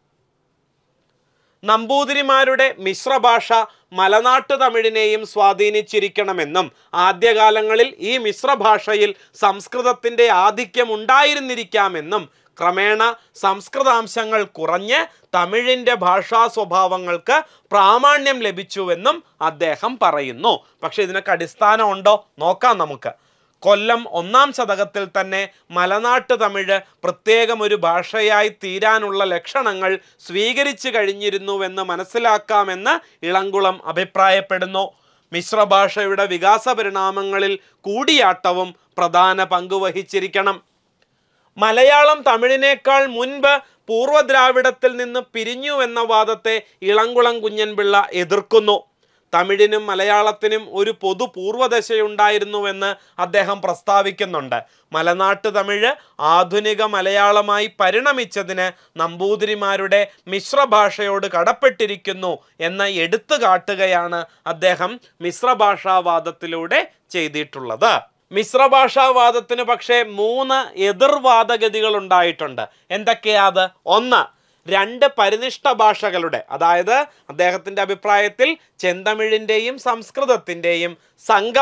നമ്പൂതിരിമാരുടെ മിശ്രഭാഷ മലനാട്ടു തമിഴിനെയും സ്വാധീനിച്ചിരിക്കണമെന്നും ആദ്യകാലങ്ങളിൽ ഈ മിശ്രഭാഷയിൽ സംസ്കൃതത്തിൻ്റെ ആധിക്യം ഉണ്ടായിരുന്നിരിക്കാമെന്നും ക്രമേണ സംസ്കൃതാംശങ്ങൾ കുറഞ്ഞ് തമിഴിൻ്റെ ഭാഷാ സ്വഭാവങ്ങൾക്ക് പ്രാമാണ്യം ലഭിച്ചുവെന്നും അദ്ദേഹം പറയുന്നു പക്ഷെ ഇതിനൊക്കെ അടിസ്ഥാനമുണ്ടോ നോക്കാം നമുക്ക് കൊല്ലം ഒന്നാം ശതകത്തിൽ തന്നെ മലനാട്ട് തമിഴ് പ്രത്യേകം ഒരു ഭാഷയായി തീരാനുള്ള ലക്ഷണങ്ങൾ സ്വീകരിച്ചു കഴിഞ്ഞിരുന്നുവെന്ന് മനസ്സിലാക്കാമെന്ന് ഇളങ്കുളം അഭിപ്രായപ്പെടുന്നു മിശ്രഭാഷയുടെ വികാസ പരിണാമങ്ങളിൽ കൂടിയാട്ടവും പ്രധാന പങ്ക് വഹിച്ചിരിക്കണം മലയാളം തമിഴിനേക്കാൾ മുൻപ് പൂർവ്വദ്രാവിഡത്തിൽ നിന്ന് പിരിഞ്ഞു എന്ന വാദത്തെ ഇളങ്കുളം കുഞ്ഞൻപിള്ള എതിർക്കുന്നു തമിഴിനും മലയാളത്തിനും ഒരു പൊതു പൂർവ്വദശയുണ്ടായിരുന്നുവെന്ന് അദ്ദേഹം പ്രസ്താവിക്കുന്നുണ്ട് മലനാട്ട് തമിഴ് ആധുനിക മലയാളമായി പരിണമിച്ചതിന് നമ്പൂതിരിമാരുടെ മിശ്രഭാഷയോട് കടപ്പെട്ടിരിക്കുന്നു എന്ന് എടുത്തു കാട്ടുകയാണ് അദ്ദേഹം മിശ്രഭാഷാവാദത്തിലൂടെ ചെയ്തിട്ടുള്ളത് മിശ്രഭാഷാവാദത്തിന് പക്ഷേ മൂന്ന് എതിർവാദഗതികൾ ഉണ്ടായിട്ടുണ്ട് എന്തൊക്കെയാ അത് ഒന്ന് രണ്ട് പരിനിഷ്ഠ ഭാഷകളുടെ അതായത് അദ്ദേഹത്തിൻ്റെ അഭിപ്രായത്തിൽ ചെന്തമിഴിൻ്റെയും സംസ്കൃതത്തിൻ്റെയും സംഗമം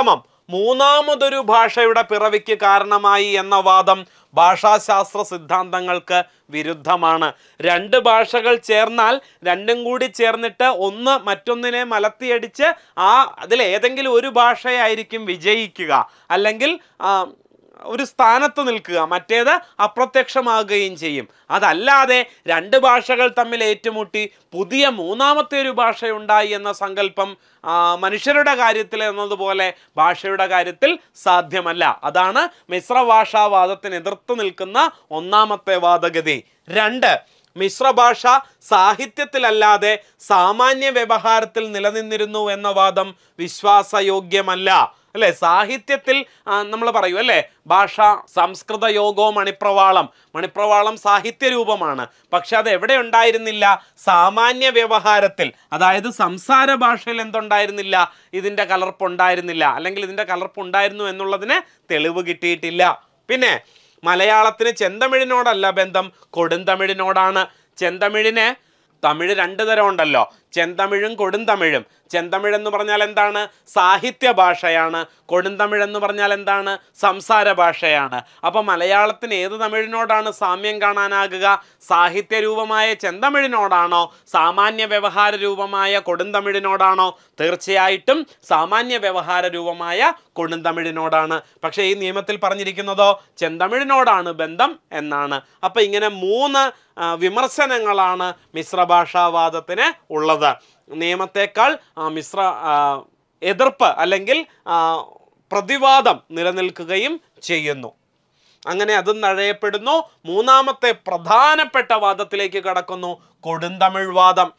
മൂന്നാമതൊരു ഭാഷയുടെ പിറവിക്ക് കാരണമായി എന്ന വാദം ഭാഷാശാസ്ത്ര സിദ്ധാന്തങ്ങൾക്ക് വിരുദ്ധമാണ് രണ്ട് ഭാഷകൾ ചേർന്നാൽ രണ്ടും കൂടി ചേർന്നിട്ട് ഒന്ന് മറ്റൊന്നിനെ മലത്തിയടിച്ച് ആ അതിലേതെങ്കിലും ഒരു ഭാഷയായിരിക്കും വിജയിക്കുക അല്ലെങ്കിൽ ആ, ഒരു സ്ഥാനത്ത് നിൽക്കുക മറ്റേത് അപ്രത്യക്ഷമാകുകയും ചെയ്യും അതല്ലാതെ രണ്ട് ഭാഷകൾ തമ്മിൽ ഏറ്റുമുട്ടി പുതിയ മൂന്നാമത്തെ ഒരു ഭാഷയുണ്ടായി എന്ന സങ്കല്പം ആ, മനുഷ്യരുടെ കാര്യത്തിൽ എന്നതുപോലെ ഭാഷയുടെ കാര്യത്തിൽ സാധ്യമല്ല അതാണ് മിശ്ര ഭാഷാവാദത്തിന് എതിർത്ത് നിൽക്കുന്ന ഒന്നാമത്തെ വാദഗതി രണ്ട് മിശ്രഭാഷ സാഹിത്യത്തിലല്ലാതെ സാമാന്യ വ്യവഹാരത്തിൽ നിലനിന്നിരുന്നു എന്ന വാദം വിശ്വാസയോഗ്യമല്ല അല്ലെ സാഹിത്യത്തിൽ നമ്മൾ പറയും അല്ലേ ഭാഷ സംസ്കൃത യോഗോ മണിപ്രവാളം മണിപ്രവാളം സാഹിത്യ രൂപമാണ് പക്ഷെ അത് എവിടെ ഉണ്ടായിരുന്നില്ല സാമാന്യ വ്യവഹാരത്തിൽ അതായത് സംസാര ഭാഷയിൽ എന്തുണ്ടായിരുന്നില്ല ഇതിൻ്റെ കലർപ്പുണ്ടായിരുന്നില്ല അല്ലെങ്കിൽ ഇതിൻ്റെ കലർപ്പുണ്ടായിരുന്നു എന്നുള്ളതിന് തെളിവ് കിട്ടിയിട്ടില്ല പിന്നെ മലയാളത്തിന് ചെന്തമിഴിനോടല്ല ബന്ധം കൊടുന്തമിഴിനോടാണ് ചെന്തമിഴിന് തമിഴ് രണ്ട് തരം ഉണ്ടല്ലോ ചെന്തമിഴും കൊടുന്തമിഴും ചെന്തമിഴ് എന്ന് പറഞ്ഞാൽ എന്താണ് സാഹിത്യ ഭാഷയാണ് കൊടുന്തമിഴ് എന്ന് പറഞ്ഞാൽ എന്താണ് സംസാര ഭാഷയാണ് അപ്പോൾ മലയാളത്തിന് ഏത് തമിഴിനോടാണ് സാമ്യം കാണാനാകുക സാഹിത്യ രൂപമായ ചെന്തമിഴിനോടാണോ സാമാന്യ വ്യവഹാര രൂപമായ കൊടുന്തമിഴിനോടാണോ തീർച്ചയായിട്ടും സാമാന്യ വ്യവഹാര രൂപമായ കൊടുന്തമിഴിനോടാണ് പക്ഷേ ഈ നിയമത്തിൽ പറഞ്ഞിരിക്കുന്നതോ ചെന്തമിഴിനോടാണ് ബന്ധം എന്നാണ് അപ്പം ഇങ്ങനെ മൂന്ന് ആ, വിമർശനങ്ങളാണ് മിശ്രഭാഷാവാദത്തിന് ഉള്ളത് നിയമത്തെക്കാൾ ആ, മിശ്ര ആ, എതിർപ്പ് അല്ലെങ്കിൽ ആ, പ്രതിവാദം നിലനിൽക്കുകയും ചെയ്യുന്നു അങ്ങനെ അതും തഴയപ്പെടുന്നു മൂന്നാമത്തെ പ്രധാനപ്പെട്ട വാദത്തിലേക്ക് കടക്കുന്നു കൊടുന്തമിഴ് വാദം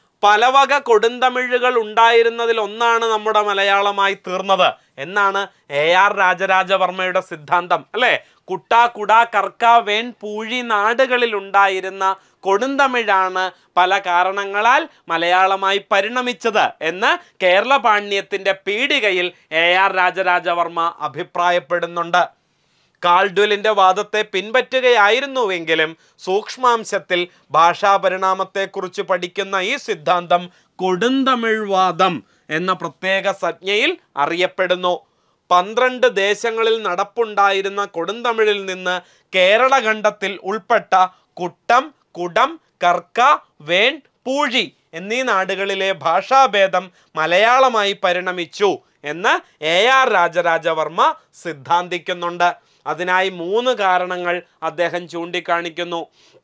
പലവക കൊടുന്തമിഴുകൾ ഉണ്ടായിരുന്നതിൽ ഒന്നാണ് നമ്മുടെ മലയാളമായി തീർന്നത് എന്നാണ് എ ആർ രാജരാജവർമ്മയുടെ സിദ്ധാന്തം അല്ലേ കുട്ട കുട കർക്ക വേൺ പൂഴി നാടുകളിൽ ഉണ്ടായിരുന്ന കൊടുന്തമിഴാണ് പല കാരണങ്ങളാൽ മലയാളമായി പരിണമിച്ചത് എന്ന് കേരള പാണ്ഡ്യത്തിന്റെ പീടികയിൽ എ ആർ രാജരാജവർമ്മ അഭിപ്രായപ്പെടുന്നുണ്ട് കാൾഡ്വലിന്റെ വാദത്തെ പിൻപറ്റുകയായിരുന്നുവെങ്കിലും സൂക്ഷ്മാംശത്തിൽ ഭാഷാപരിണാമത്തെക്കുറിച്ച് പഠിക്കുന്ന ഈ സിദ്ധാന്തം കൊടുന്തമിഴ് വാദം എന്ന പ്രത്യേക സംജ്ഞയിൽ അറിയപ്പെടുന്നു പന്ത്രണ്ട് ദേശങ്ങളിൽ നടപ്പുണ്ടായിരുന്ന കൊടുന്തമിഴിൽ നിന്ന് കേരളഖണ്ഡത്തിൽ ഉൾപ്പെട്ട കുട്ടം കുടം കർക്ക വേൺ പൂഴി എന്നീ നാടുകളിലെ ഭാഷാഭേദം മലയാളമായി പരിണമിച്ചു എന്ന് എ ആർ രാജരാജവർമ്മ സിദ്ധാന്തിക്കുന്നുണ്ട് അതിനായി മൂന്ന് കാരണങ്ങൾ അദ്ദേഹം ചൂണ്ടിക്കാണിക്കുന്നു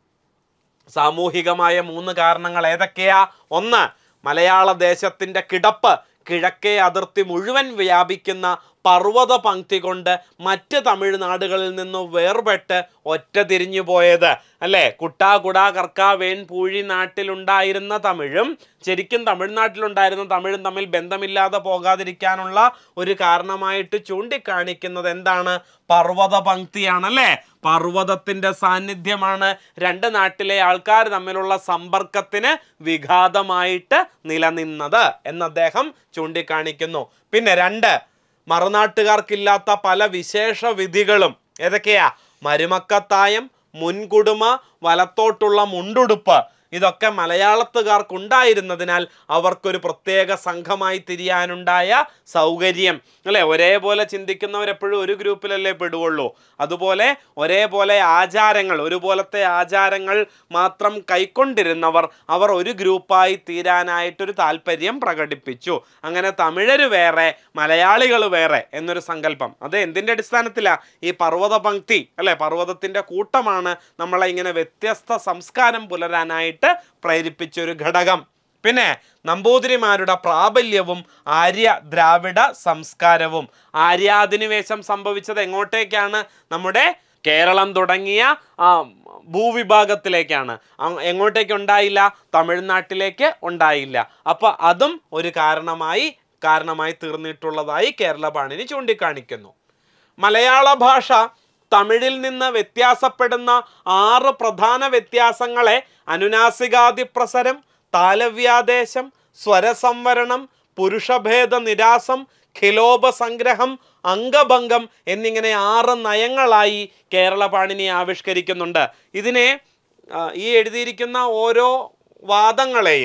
സാമൂഹികമായ മൂന്ന് കാരണങ്ങൾ ഏതൊക്കെയാ ഒന്ന് മലയാള ദേശത്തിൻ്റെ കിടപ്പ് കിഴക്കേ അതിർത്തി മുഴുവൻ വ്യാപിക്കുന്ന പർവ്വത പങ്ക്തി കൊണ്ട് മറ്റ് തമിഴ്നാടുകളിൽ നിന്ന് വേർപെട്ട് ഒറ്റ തിരിഞ്ഞു പോയത് അല്ലേ കുട്ടാ കുടാ കർക്ക വേൺ പൂഴി നാട്ടിലുണ്ടായിരുന്ന തമിഴും ശരിക്കും തമിഴ്നാട്ടിലുണ്ടായിരുന്ന തമിഴും തമ്മിൽ ബന്ധമില്ലാതെ പോകാതിരിക്കാനുള്ള ഒരു കാരണമായിട്ട് ചൂണ്ടിക്കാണിക്കുന്നത് എന്താണ് പർവ്വത പങ്ക്തിയാണല്ലേ പർവ്വതത്തിന്റെ സാന്നിധ്യമാണ് രണ്ട് നാട്ടിലെ ആൾക്കാർ തമ്മിലുള്ള സമ്പർക്കത്തിന് വിഘാതമായിട്ട് നിലനിന്നത് എന്ന് അദ്ദേഹം ചൂണ്ടിക്കാണിക്കുന്നു പിന്നെ രണ്ട് മറുനാട്ടുകാർക്കില്ലാത്ത പല വിശേഷ വിധികളും ഏതൊക്കെയാ മരുമക്കത്തായം മുൻകുടുമ വലത്തോട്ടുള്ള മുണ്ടുടുപ്പ് ഇതൊക്കെ മലയാളത്തുകാർക്കുണ്ടായിരുന്നതിനാൽ അവർക്കൊരു പ്രത്യേക സംഘമായി തിരിയാനുണ്ടായ സൗകര്യം അല്ലെ ഒരേപോലെ ചിന്തിക്കുന്നവരെപ്പോഴും ഒരു ഗ്രൂപ്പിലല്ലേ പെടുവുള്ളൂ അതുപോലെ ഒരേപോലെ ആചാരങ്ങൾ ഒരുപോലത്തെ ആചാരങ്ങൾ മാത്രം കൈക്കൊണ്ടിരുന്നവർ അവർ ഒരു ഗ്രൂപ്പായി തീരാനായിട്ടൊരു താല്പര്യം പ്രകടിപ്പിച്ചു അങ്ങനെ തമിഴര് വേറെ മലയാളികൾ വേറെ എന്നൊരു സങ്കല്പം അത് എന്തിൻ്റെ അടിസ്ഥാനത്തിലാ ഈ പർവ്വത പങ്ക്തി അല്ലെ പർവ്വതത്തിൻ്റെ കൂട്ടമാണ് നമ്മളെ ഇങ്ങനെ വ്യത്യസ്ത സംസ്കാരം പുലരാനായിട്ട് പ്രേരിപ്പിച്ച ഒരു ഘടകം പിന്നെ നമ്പൂതിരിമാരുടെ പ്രാബല്യവും ആര്യ ദ്രാവിഡ സംസ്കാരവും ആര്യാധിനിവേശം സംഭവിച്ചത് എങ്ങോട്ടേക്കാണ് നമ്മുടെ കേരളം തുടങ്ങിയ ആ, ഭൂവിഭാഗത്തിലേക്കാണ് അ- എങ്ങോട്ടേക്ക് ഉണ്ടായില്ല തമിഴ്നാട്ടിലേക്ക് ഉണ്ടായില്ല അപ്പോൾ അതും ഒരു കാരണമായി കാരണമായി തീർന്നിട്ടുള്ളതായി കേരള പാണിനി ചൂണ്ടിക്കാണിക്കുന്നു മലയാള ഭാഷ തമിഴിൽ നിന്ന് വ്യത്യാസപ്പെടുന്ന ആറ് പ്രധാന വ്യത്യാസങ്ങളെ അനുനാസികാതിപ്രസരം താലവ്യാദേശം സ്വരസംവരണം പുരുഷഭേദ നിരാസം ഖിലോപ സംഗ്രഹം അംഗഭംഗം എന്നിങ്ങനെ ആറ് നയങ്ങളായി കേരള പാണിനി ആവിഷ്കരിക്കുന്നുണ്ട് ഇതിനെ ആ, ഈ എഴുതിയിരിക്കുന്ന ഓരോ വാദങ്ങളെയും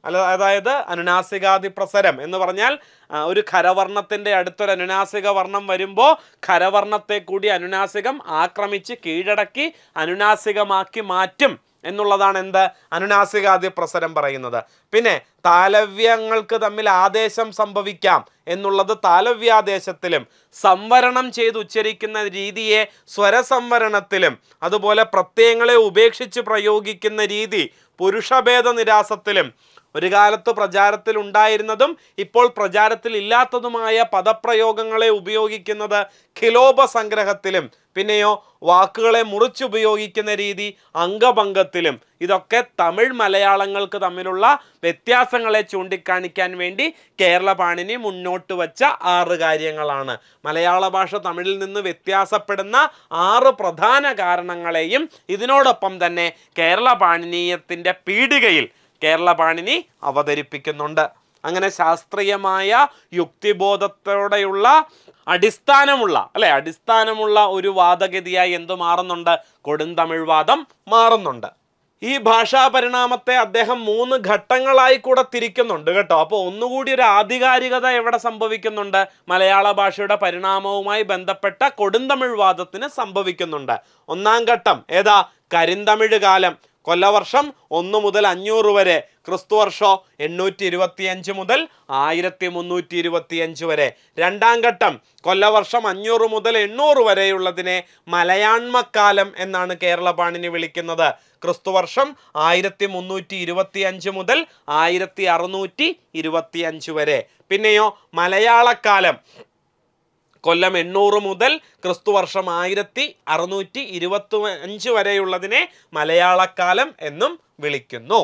അല്ല അതായത് അനുനാസികാദി പ്രസരം എന്ന് പറഞ്ഞാൽ ആ, ഒരു ഖരവർണ്ണത്തിന്റെ അടുത്തൊരു അനുനാസിക വർണ്ണം വരുമ്പോൾ ഖരവർണ്ണത്തെ കൂടി അനുനാസികം ആക്രമിച്ച് കീഴടക്കി അനുനാസികമാക്കി മാറ്റും എന്നുള്ളതാണ് എന്ത് അനുനാസികാദ്യ പ്രസരം പറയുന്നത് പിന്നെ താലവ്യങ്ങൾക്ക് തമ്മിൽ ആദേശം സംഭവിക്കാം എന്നുള്ളത് താലവ്യാദേശത്തിലും സംവരണം ചെയ്ത് ഉച്ചരിക്കുന്ന രീതിയെ സ്വരസംവരണത്തിലും അതുപോലെ പ്രത്യയങ്ങളെ ഉപേക്ഷിച്ച് പ്രയോഗിക്കുന്ന രീതി പുരുഷഭേദ നിരാസത്തിലും ഒരു കാലത്ത് പ്രചാരത്തിൽ ഉണ്ടായിരുന്നതും ഇപ്പോൾ പ്രചാരത്തിൽ ഇല്ലാത്തതുമായ പദപ്രയോഗങ്ങളെ ഉപയോഗിക്കുന്നത് ഖിലോപ സംഗ്രഹത്തിലും പിന്നെയോ വാക്കുകളെ മുറിച്ചുപയോഗിക്കുന്ന രീതി അംഗഭംഗത്തിലും ഇതൊക്കെ തമിഴ് മലയാളങ്ങൾക്ക് തമ്മിലുള്ള വ്യത്യാസങ്ങളെ ചൂണ്ടിക്കാണിക്കാൻ വേണ്ടി കേരള പാണിനി മുന്നോട്ട് വച്ച ആറ് കാര്യങ്ങളാണ് മലയാള ഭാഷ തമിഴിൽ നിന്ന് വ്യത്യാസപ്പെടുന്ന ആറ് പ്രധാന കാരണങ്ങളെയും ഇതിനോടൊപ്പം തന്നെ കേരള പാണിനീയത്തിൻ്റെ പീഠികയിൽ കേരള പാണിനി അവതരിപ്പിക്കുന്നുണ്ട് അങ്ങനെ ശാസ്ത്രീയമായ യുക്തിബോധത്തോടെയുള്ള അടിസ്ഥാനമുള്ള അല്ലെ അടിസ്ഥാനമുള്ള ഒരു വാദഗതിയായി എന്ത് മാറുന്നുണ്ട് കൊടുന്തമിഴ് വാദം മാറുന്നുണ്ട് ഈ ഭാഷാ പരിണാമത്തെ അദ്ദേഹം മൂന്ന് ഘട്ടങ്ങളായി കൂടെ തിരിക്കുന്നുണ്ട് കേട്ടോ അപ്പോൾ ഒന്നുകൂടി ഒരു ആധികാരികത എവിടെ സംഭവിക്കുന്നുണ്ട് മലയാള ഭാഷയുടെ പരിണാമവുമായി ബന്ധപ്പെട്ട കൊടുന്തമിഴ് വാദത്തിന് സംഭവിക്കുന്നുണ്ട് ഒന്നാം ഘട്ടം ഏതാ കരിന്തമിഴ് കാലം കൊല്ലവർഷം ഒന്ന് മുതൽ അഞ്ഞൂറ് വരെ ക്രിസ്തു വർഷം എണ്ണൂറ്റി ഇരുപത്തിയഞ്ച് മുതൽ ആയിരത്തി മുന്നൂറ്റി ഇരുപത്തിയഞ്ച് വരെ രണ്ടാം ഘട്ടം കൊല്ലവർഷം അഞ്ഞൂറ് മുതൽ എണ്ണൂറ് വരെയുള്ളതിനെ മലയാണ്മക്കാലം എന്നാണ് കേരള പാണിനി വിളിക്കുന്നത് ക്രിസ്തുവർഷം ആയിരത്തി മുന്നൂറ്റി ഇരുപത്തിയഞ്ച് മുതൽ ആയിരത്തി അറുന്നൂറ്റി ഇരുപത്തിയഞ്ച് വരെ പിന്നെയോ മലയാളക്കാലം കൊല്ലം എണ്ണൂറ് മുതൽ ക്രിസ്തുവർഷം ആയിരത്തി അറുന്നൂറ്റി ഇരുപത്തി അഞ്ച് വരെയുള്ളതിനെ മലയാളക്കാലം എന്നും വിളിക്കുന്നു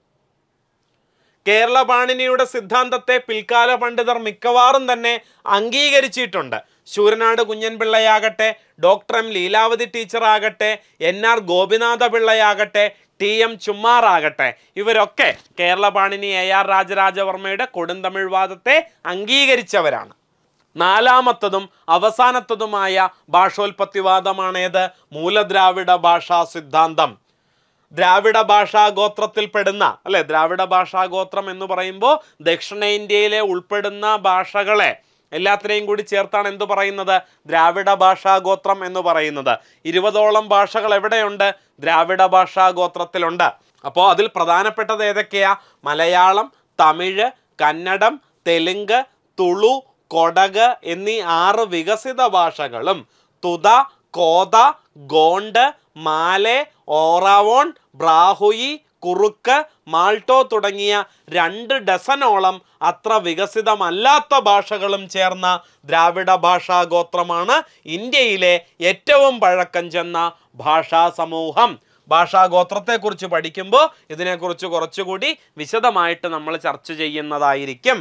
കേരള പാണിനിയുടെ സിദ്ധാന്തത്തെ പിൽക്കാല പണ്ഡിതർ മിക്കവാറും തന്നെ അംഗീകരിച്ചിട്ടുണ്ട് ശൂരനാട് കുഞ്ഞൻപിള്ളയാകട്ടെ ഡോക്ടർ എം ലീലാവതി ടീച്ചറാകട്ടെ എൻ ആർ ഗോപിനാഥ പിള്ളയാകട്ടെ ടി എം ചുമ്മാറാകട്ടെ ഇവരൊക്കെ കേരള പാണിനി എ ആർ രാജരാജവർമ്മയുടെ കൊടുന്തമിഴ് വാദത്തെ അംഗീകരിച്ചവരാണ് നാലാമത്തതും അവസാനത്തതുമായ ഭാഷോൽപത്തിവാദമാണേത് മൂലദ്രാവിഡ ഭാഷാ സിദ്ധാന്തം ദ്രാവിഡ ഭാഷാ ഗോത്രത്തിൽപ്പെടുന്ന അല്ലെ ദ്രാവിഡ ഭാഷാ ഗോത്രം എന്ന് പറയുമ്പോൾ ദക്ഷിണേന്ത്യയിലെ ഉൾപ്പെടുന്ന ഭാഷകളെ എല്ലാത്തിനെയും കൂടി ചേർത്താണ് എന്ത് പറയുന്നത് ദ്രാവിഡ ഭാഷാ ഗോത്രം എന്ന് പറയുന്നത് ഇരുപതോളം ഭാഷകൾ എവിടെയുണ്ട് ദ്രാവിഡ ഭാഷാ ഗോത്രത്തിലുണ്ട് അപ്പോൾ അതിൽ പ്രധാനപ്പെട്ടത് ഏതൊക്കെയാ മലയാളം തമിഴ് കന്നഡം തെലുങ്ക് തുളു കൊടക് എന്നീ ആറ് വികസിത ഭാഷകളും തുത കോത ഗോണ്ട് മാലെ ഓറാവോൺ ബ്രാഹുയി കുറുക്ക് മാൾട്ടോ തുടങ്ങിയ രണ്ട് ഡസനോളം അത്ര വികസിതമല്ലാത്ത ഭാഷകളും ചേർന്ന ദ്രാവിഡ ഭാഷാ ഗോത്രമാണ് ഇന്ത്യയിലെ ഏറ്റവും പഴക്കം ചെന്ന ഭാഷാ സമൂഹം ഭാഷാ ഗോത്രത്തെക്കുറിച്ച് പഠിക്കുമ്പോൾ ഇതിനെക്കുറിച്ച് കുറച്ചുകൂടി വിശദമായിട്ട് നമ്മൾ ചർച്ച ചെയ്യുന്നതായിരിക്കും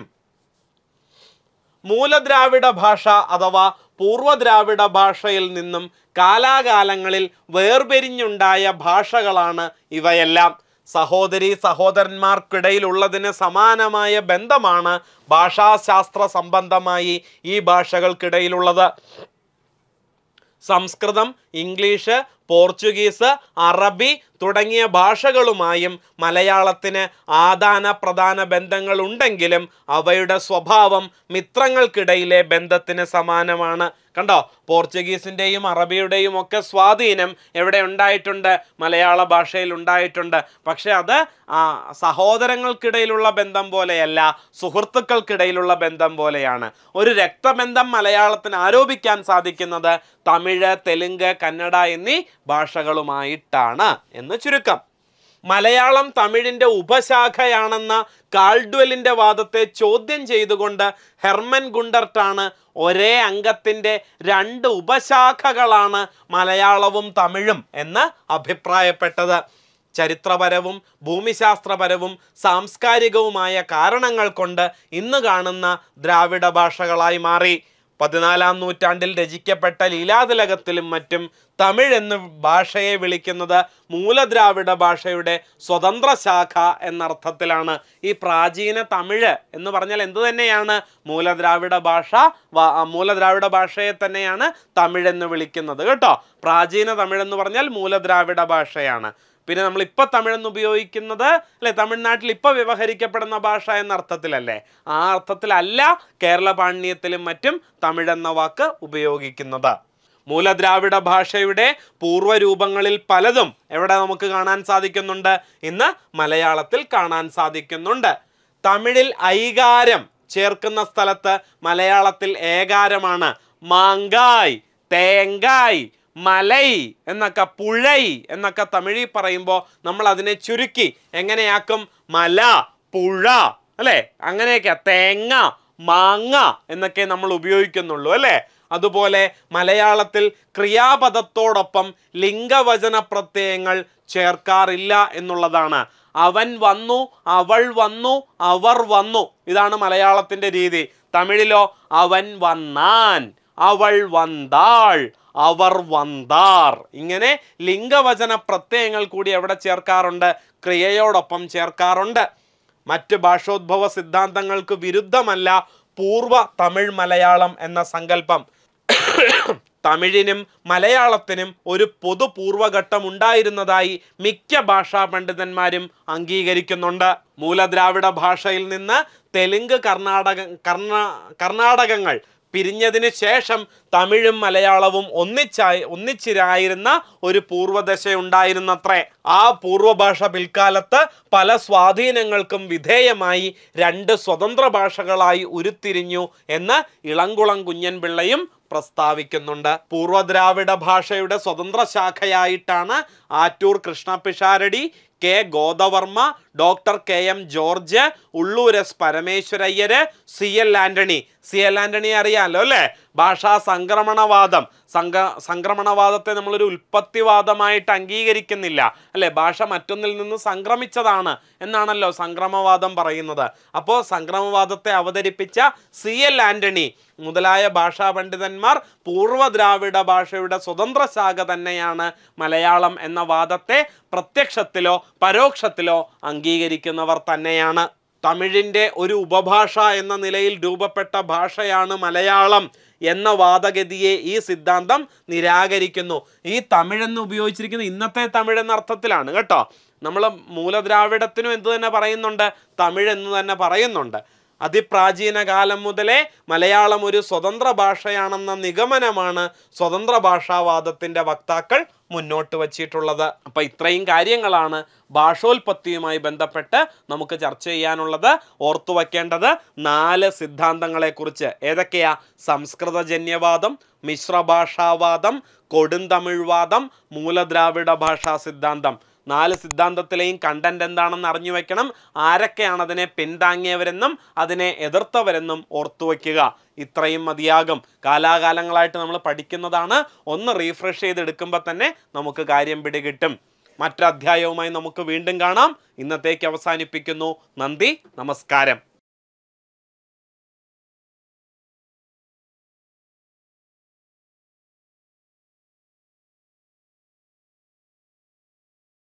മൂലദ്രാവിഡ ഭാഷ അഥവാ പൂർവദ്രാവിഡ ഭാഷയിൽ നിന്നും കാലാകാലങ്ങളിൽ വേർപിരിഞ്ഞുണ്ടായ ഭാഷകളാണ് ഇവയെല്ലാം സഹോദരി സഹോദരന്മാർക്കിടയിലുള്ളതിന് സമാനമായ ബന്ധമാണ് ഭാഷാശാസ്ത്ര സംബന്ധമായി ഈ ഭാഷകൾക്കിടയിലുള്ളത് സംസ്കൃതം ഇംഗ്ലീഷ് പോർച്ചുഗീസ് അറബി തുടങ്ങിയ ഭാഷകളുമായും മലയാളത്തിന് ആദാന പ്രധാന ബന്ധങ്ങൾ ഉണ്ടെങ്കിലും അവയുടെ സ്വഭാവം മിത്രങ്ങൾക്കിടയിലെ ബന്ധത്തിന് സമാനമാണ് കണ്ടോ പോർച്ചുഗീസിൻ്റെയും അറബിയുടെയും ഒക്കെ സ്വാധീനം എവിടെ ഉണ്ടായിട്ടുണ്ട് മലയാള ഭാഷയിൽ ഉണ്ടായിട്ടുണ്ട് പക്ഷെ അത് ആ സഹോദരങ്ങൾക്കിടയിലുള്ള ബന്ധം പോലെയല്ല സുഹൃത്തുക്കൾക്കിടയിലുള്ള ബന്ധം പോലെയാണ് ഒരു രക്തബന്ധം മലയാളത്തിന് ആരോപിക്കാൻ സാധിക്കുന്നത് തമിഴ് തെലുങ്ക് കന്നഡ എന്നീ ഭാഷകളുമായിട്ടാണ് എന്ന് ചുരുക്കം മലയാളം തമിഴിൻ്റെ ഉപശാഖയാണെന്ന കാൾഡ്വെലിൻ്റെ വാദത്തെ ചോദ്യം ചെയ്തുകൊണ്ട് ഹെർമൻ ഗുണ്ടർട്ടാണ് ഒരേ അംഗത്തിൻ്റെ രണ്ട് ഉപശാഖകളാണ് മലയാളവും തമിഴും എന്ന് അഭിപ്രായപ്പെട്ടത് ചരിത്രപരവും ഭൂമിശാസ്ത്രപരവും സാംസ്കാരികവുമായ കാരണങ്ങൾ കൊണ്ട് ഇന്ന് കാണുന്ന ദ്രാവിഡ ഭാഷകളായി മാറി പതിനാലാം നൂറ്റാണ്ടിൽ രചിക്കപ്പെട്ട ലീലാതിലകത്തിലും മറ്റും തമിഴ് എന്ന് ഭാഷയെ വിളിക്കുന്നത് മൂലദ്രാവിഡ ഭാഷയുടെ സ്വതന്ത്ര ശാഖ എന്നർത്ഥത്തിലാണ് ഈ പ്രാചീന തമിഴ് എന്ന് പറഞ്ഞാൽ എന്ത് തന്നെയാണ് മൂലദ്രാവിഡ ഭാഷ വ- മൂലദ്രാവിഡ ഭാഷയെ തന്നെയാണ് തമിഴ് എന്ന് വിളിക്കുന്നത് കേട്ടോ പ്രാചീന തമിഴ് എന്ന് പറഞ്ഞാൽ മൂലദ്രാവിഡ ഭാഷയാണ് പിന്നെ നമ്മൾ ഇപ്പൊ തമിഴെന്ന് ഉപയോഗിക്കുന്നത് അല്ലെ തമിഴ്നാട്ടിൽ ഇപ്പൊ വ്യവഹരിക്കപ്പെടുന്ന ഭാഷ എന്ന അർത്ഥത്തിലല്ലേ ആ അർത്ഥത്തിലല്ല കേരള പാണ്ഡ്യത്തിലും മറ്റും തമിഴ് എന്ന വാക്ക് ഉപയോഗിക്കുന്നത് മൂലദ്രാവിഡ ഭാഷയുടെ പൂർവ്വരൂപങ്ങളിൽ പലതും എവിടെ നമുക്ക് കാണാൻ സാധിക്കുന്നുണ്ട് ഇന്ന് മലയാളത്തിൽ കാണാൻ സാധിക്കുന്നുണ്ട് തമിഴിൽ ഐകാരം ചേർക്കുന്ന സ്ഥലത്ത് മലയാളത്തിൽ ഏകാരമാണ് മാങ്കായ് തേങ്കായ് മലൈ എന്നൊക്കെ പുഴൈ എന്നൊക്കെ തമിഴിൽ പറയുമ്പോൾ നമ്മൾ അതിനെ ചുരുക്കി എങ്ങനെയാക്കും മല പുഴ അല്ലേ അങ്ങനെയൊക്കെ തേങ്ങ മാങ്ങ എന്നൊക്കെ നമ്മൾ ഉപയോഗിക്കുന്നുള്ളൂ അല്ലേ അതുപോലെ മലയാളത്തിൽ ക്രിയാപദത്തോടൊപ്പം ലിംഗവചന പ്രത്യയങ്ങൾ ചേർക്കാറില്ല എന്നുള്ളതാണ് അവൻ വന്നു അവൾ വന്നു അവർ വന്നു ഇതാണ് മലയാളത്തിന്റെ രീതി തമിഴിലോ അവൻ വന്നാൻ അവൾ വந்தாൾ അവർ വந்தாർ ഇങ്ങനെ ലിംഗവചന പ്രത്യയങ്ങൾ കൂടി എവിടെ ചേർക്കാറുണ്ട് ക്രിയയോടൊപ്പം ചേർക്കാറുണ്ട് മറ്റ് ഭാഷോദ്ഭവ സിദ്ധാന്തങ്ങൾക്ക് വിരുദ്ധമല്ല പൂർവ തമിഴ് മലയാളം എന്ന സങ്കല്പം തമിഴിനും മലയാളത്തിനും ഒരു പൊതു പൂർവഘട്ടം ഉണ്ടായിരുന്നതായി മിക്ക ഭാഷാ പണ്ഡിതന്മാരും അംഗീകരിക്കുന്നുണ്ട് മൂലദ്രാവിഡ ഭാഷയിൽ നിന്ന് തെലുങ്ക് കർണാടക കർണ കർണാടകങ്ങൾ പിരിഞ്ഞതിന് ശേഷം തമിഴും മലയാളവും ഒന്നിച്ചായി ഒന്നിച്ചിരായിരുന്ന ഒരു പൂർവ്വദശ ഉണ്ടായിരുന്നത്രേ ആ പൂർവ്വഭാഷ പിൽക്കാലത്ത് പല സ്വാധീനങ്ങൾക്കും വിധേയമായി രണ്ട് സ്വതന്ത്ര ഭാഷകളായി ഉരുത്തിരിഞ്ഞു എന്ന് ഇളംകുളം കുഞ്ഞൻപിള്ളയും പ്രസ്താവിക്കുന്നുണ്ട് പൂർവ്വദ്രാവിഡ ഭാഷയുടെ സ്വതന്ത്ര ശാഖയായിട്ടാണ് Attoor Krishna Pisharody K Godavarma doctor K M George Ulloor S Parameswara Iyer C L Antony C L Antony അറിയാലോ അല്ലേ ഭാഷാ സംക്രമണവാദം സംഘ സംക്രമണവാദത്തെ നമ്മളൊരു ഉൽപ്പത്തിവാദമായിട്ട് അംഗീകരിക്കുന്നില്ല അല്ലെ ഭാഷ മറ്റൊന്നിൽ നിന്ന് സംക്രമിച്ചതാണ് എന്നാണല്ലോ സംക്രമവാദം പറയുന്നത് അപ്പോൾ സംക്രമവാദത്തെ അവതരിപ്പിച്ച സി എൽ ആന്റണി മുതലായ ഭാഷാ പണ്ഡിതന്മാർ പൂർവ്വദ്രാവിഡ ഭാഷയുടെ സ്വതന്ത്ര ശാഖ തന്നെയാണ് മലയാളം എന്ന വാദത്തെ പ്രത്യക്ഷത്തിലോ പരോക്ഷത്തിലോ അംഗീകരിക്കുന്നവർ തന്നെയാണ് തമിഴിൻ്റെ ഒരു ഉപഭാഷ എന്ന നിലയിൽ രൂപപ്പെട്ട ഭാഷയാണ് മലയാളം എന്ന വാദഗതിയെ ഈ സിദ്ധാന്തം നിരാകരിക്കുന്നു ഈ തമിഴെന്ന് ഉപയോഗിച്ചിരിക്കുന്ന ഇന്നത്തെ തമിഴ് എന്ന അർത്ഥത്തിലാണ് കേട്ടോ നമ്മൾ മൂലദ്രാവിഡത്തിനും എന്ത് തന്നെ പറയുന്നുണ്ട് തമിഴ് എന്ന് തന്നെ പറയുന്നുണ്ട് അതിപ്രാചീന കാലം മുതലേ മലയാളം ഒരു സ്വതന്ത്ര ഭാഷയാണെന്ന നിഗമനമാണ് സ്വതന്ത്ര ഭാഷാവാദത്തിന്റെ വക്താക്കൾ മുന്നോട്ട് വച്ചിട്ടുള്ളത് അപ്പൊ ഇത്രയും കാര്യങ്ങളാണ് ഭാഷോൽപത്തിയുമായി ബന്ധപ്പെട്ട് നമുക്ക് ചർച്ച ചെയ്യാനുള്ളത് ഓർത്തു വയ്ക്കേണ്ടത് നാല് സിദ്ധാന്തങ്ങളെക്കുറിച്ച് ഏതൊക്കെയാ സംസ്കൃതജന്യവാദം മിശ്രഭാഷാവാദം കൊടുന്തമിഴ്വാദം മൂലദ്രാവിഡ ഭാഷാ സിദ്ധാന്തം നാല് സിദ്ധാന്തത്തിലെയും കണ്ടന്റ് എന്താണെന്ന് അറിഞ്ഞു വെക്കണം ആരൊക്കെയാണ് അതിനെ പിന്താങ്ങിയവരെന്നും അതിനെ എതിർത്തവരെന്നും ഓർത്തു വയ്ക്കുക ഇത്രയും മതിയാകും കാലാകാലങ്ങളായിട്ട് നമ്മൾ പഠിക്കുന്നതാണ് ഒന്ന് റീഫ്രഷ് ചെയ്തെടുക്കുമ്പോൾ തന്നെ നമുക്ക് കാര്യം പിടികിട്ടും മറ്റൊരു അധ്യായവുമായി നമുക്ക് വീണ്ടും കാണാം ഇന്നത്തേക്ക് അവസാനിപ്പിക്കുന്നു നന്ദി നമസ്കാരം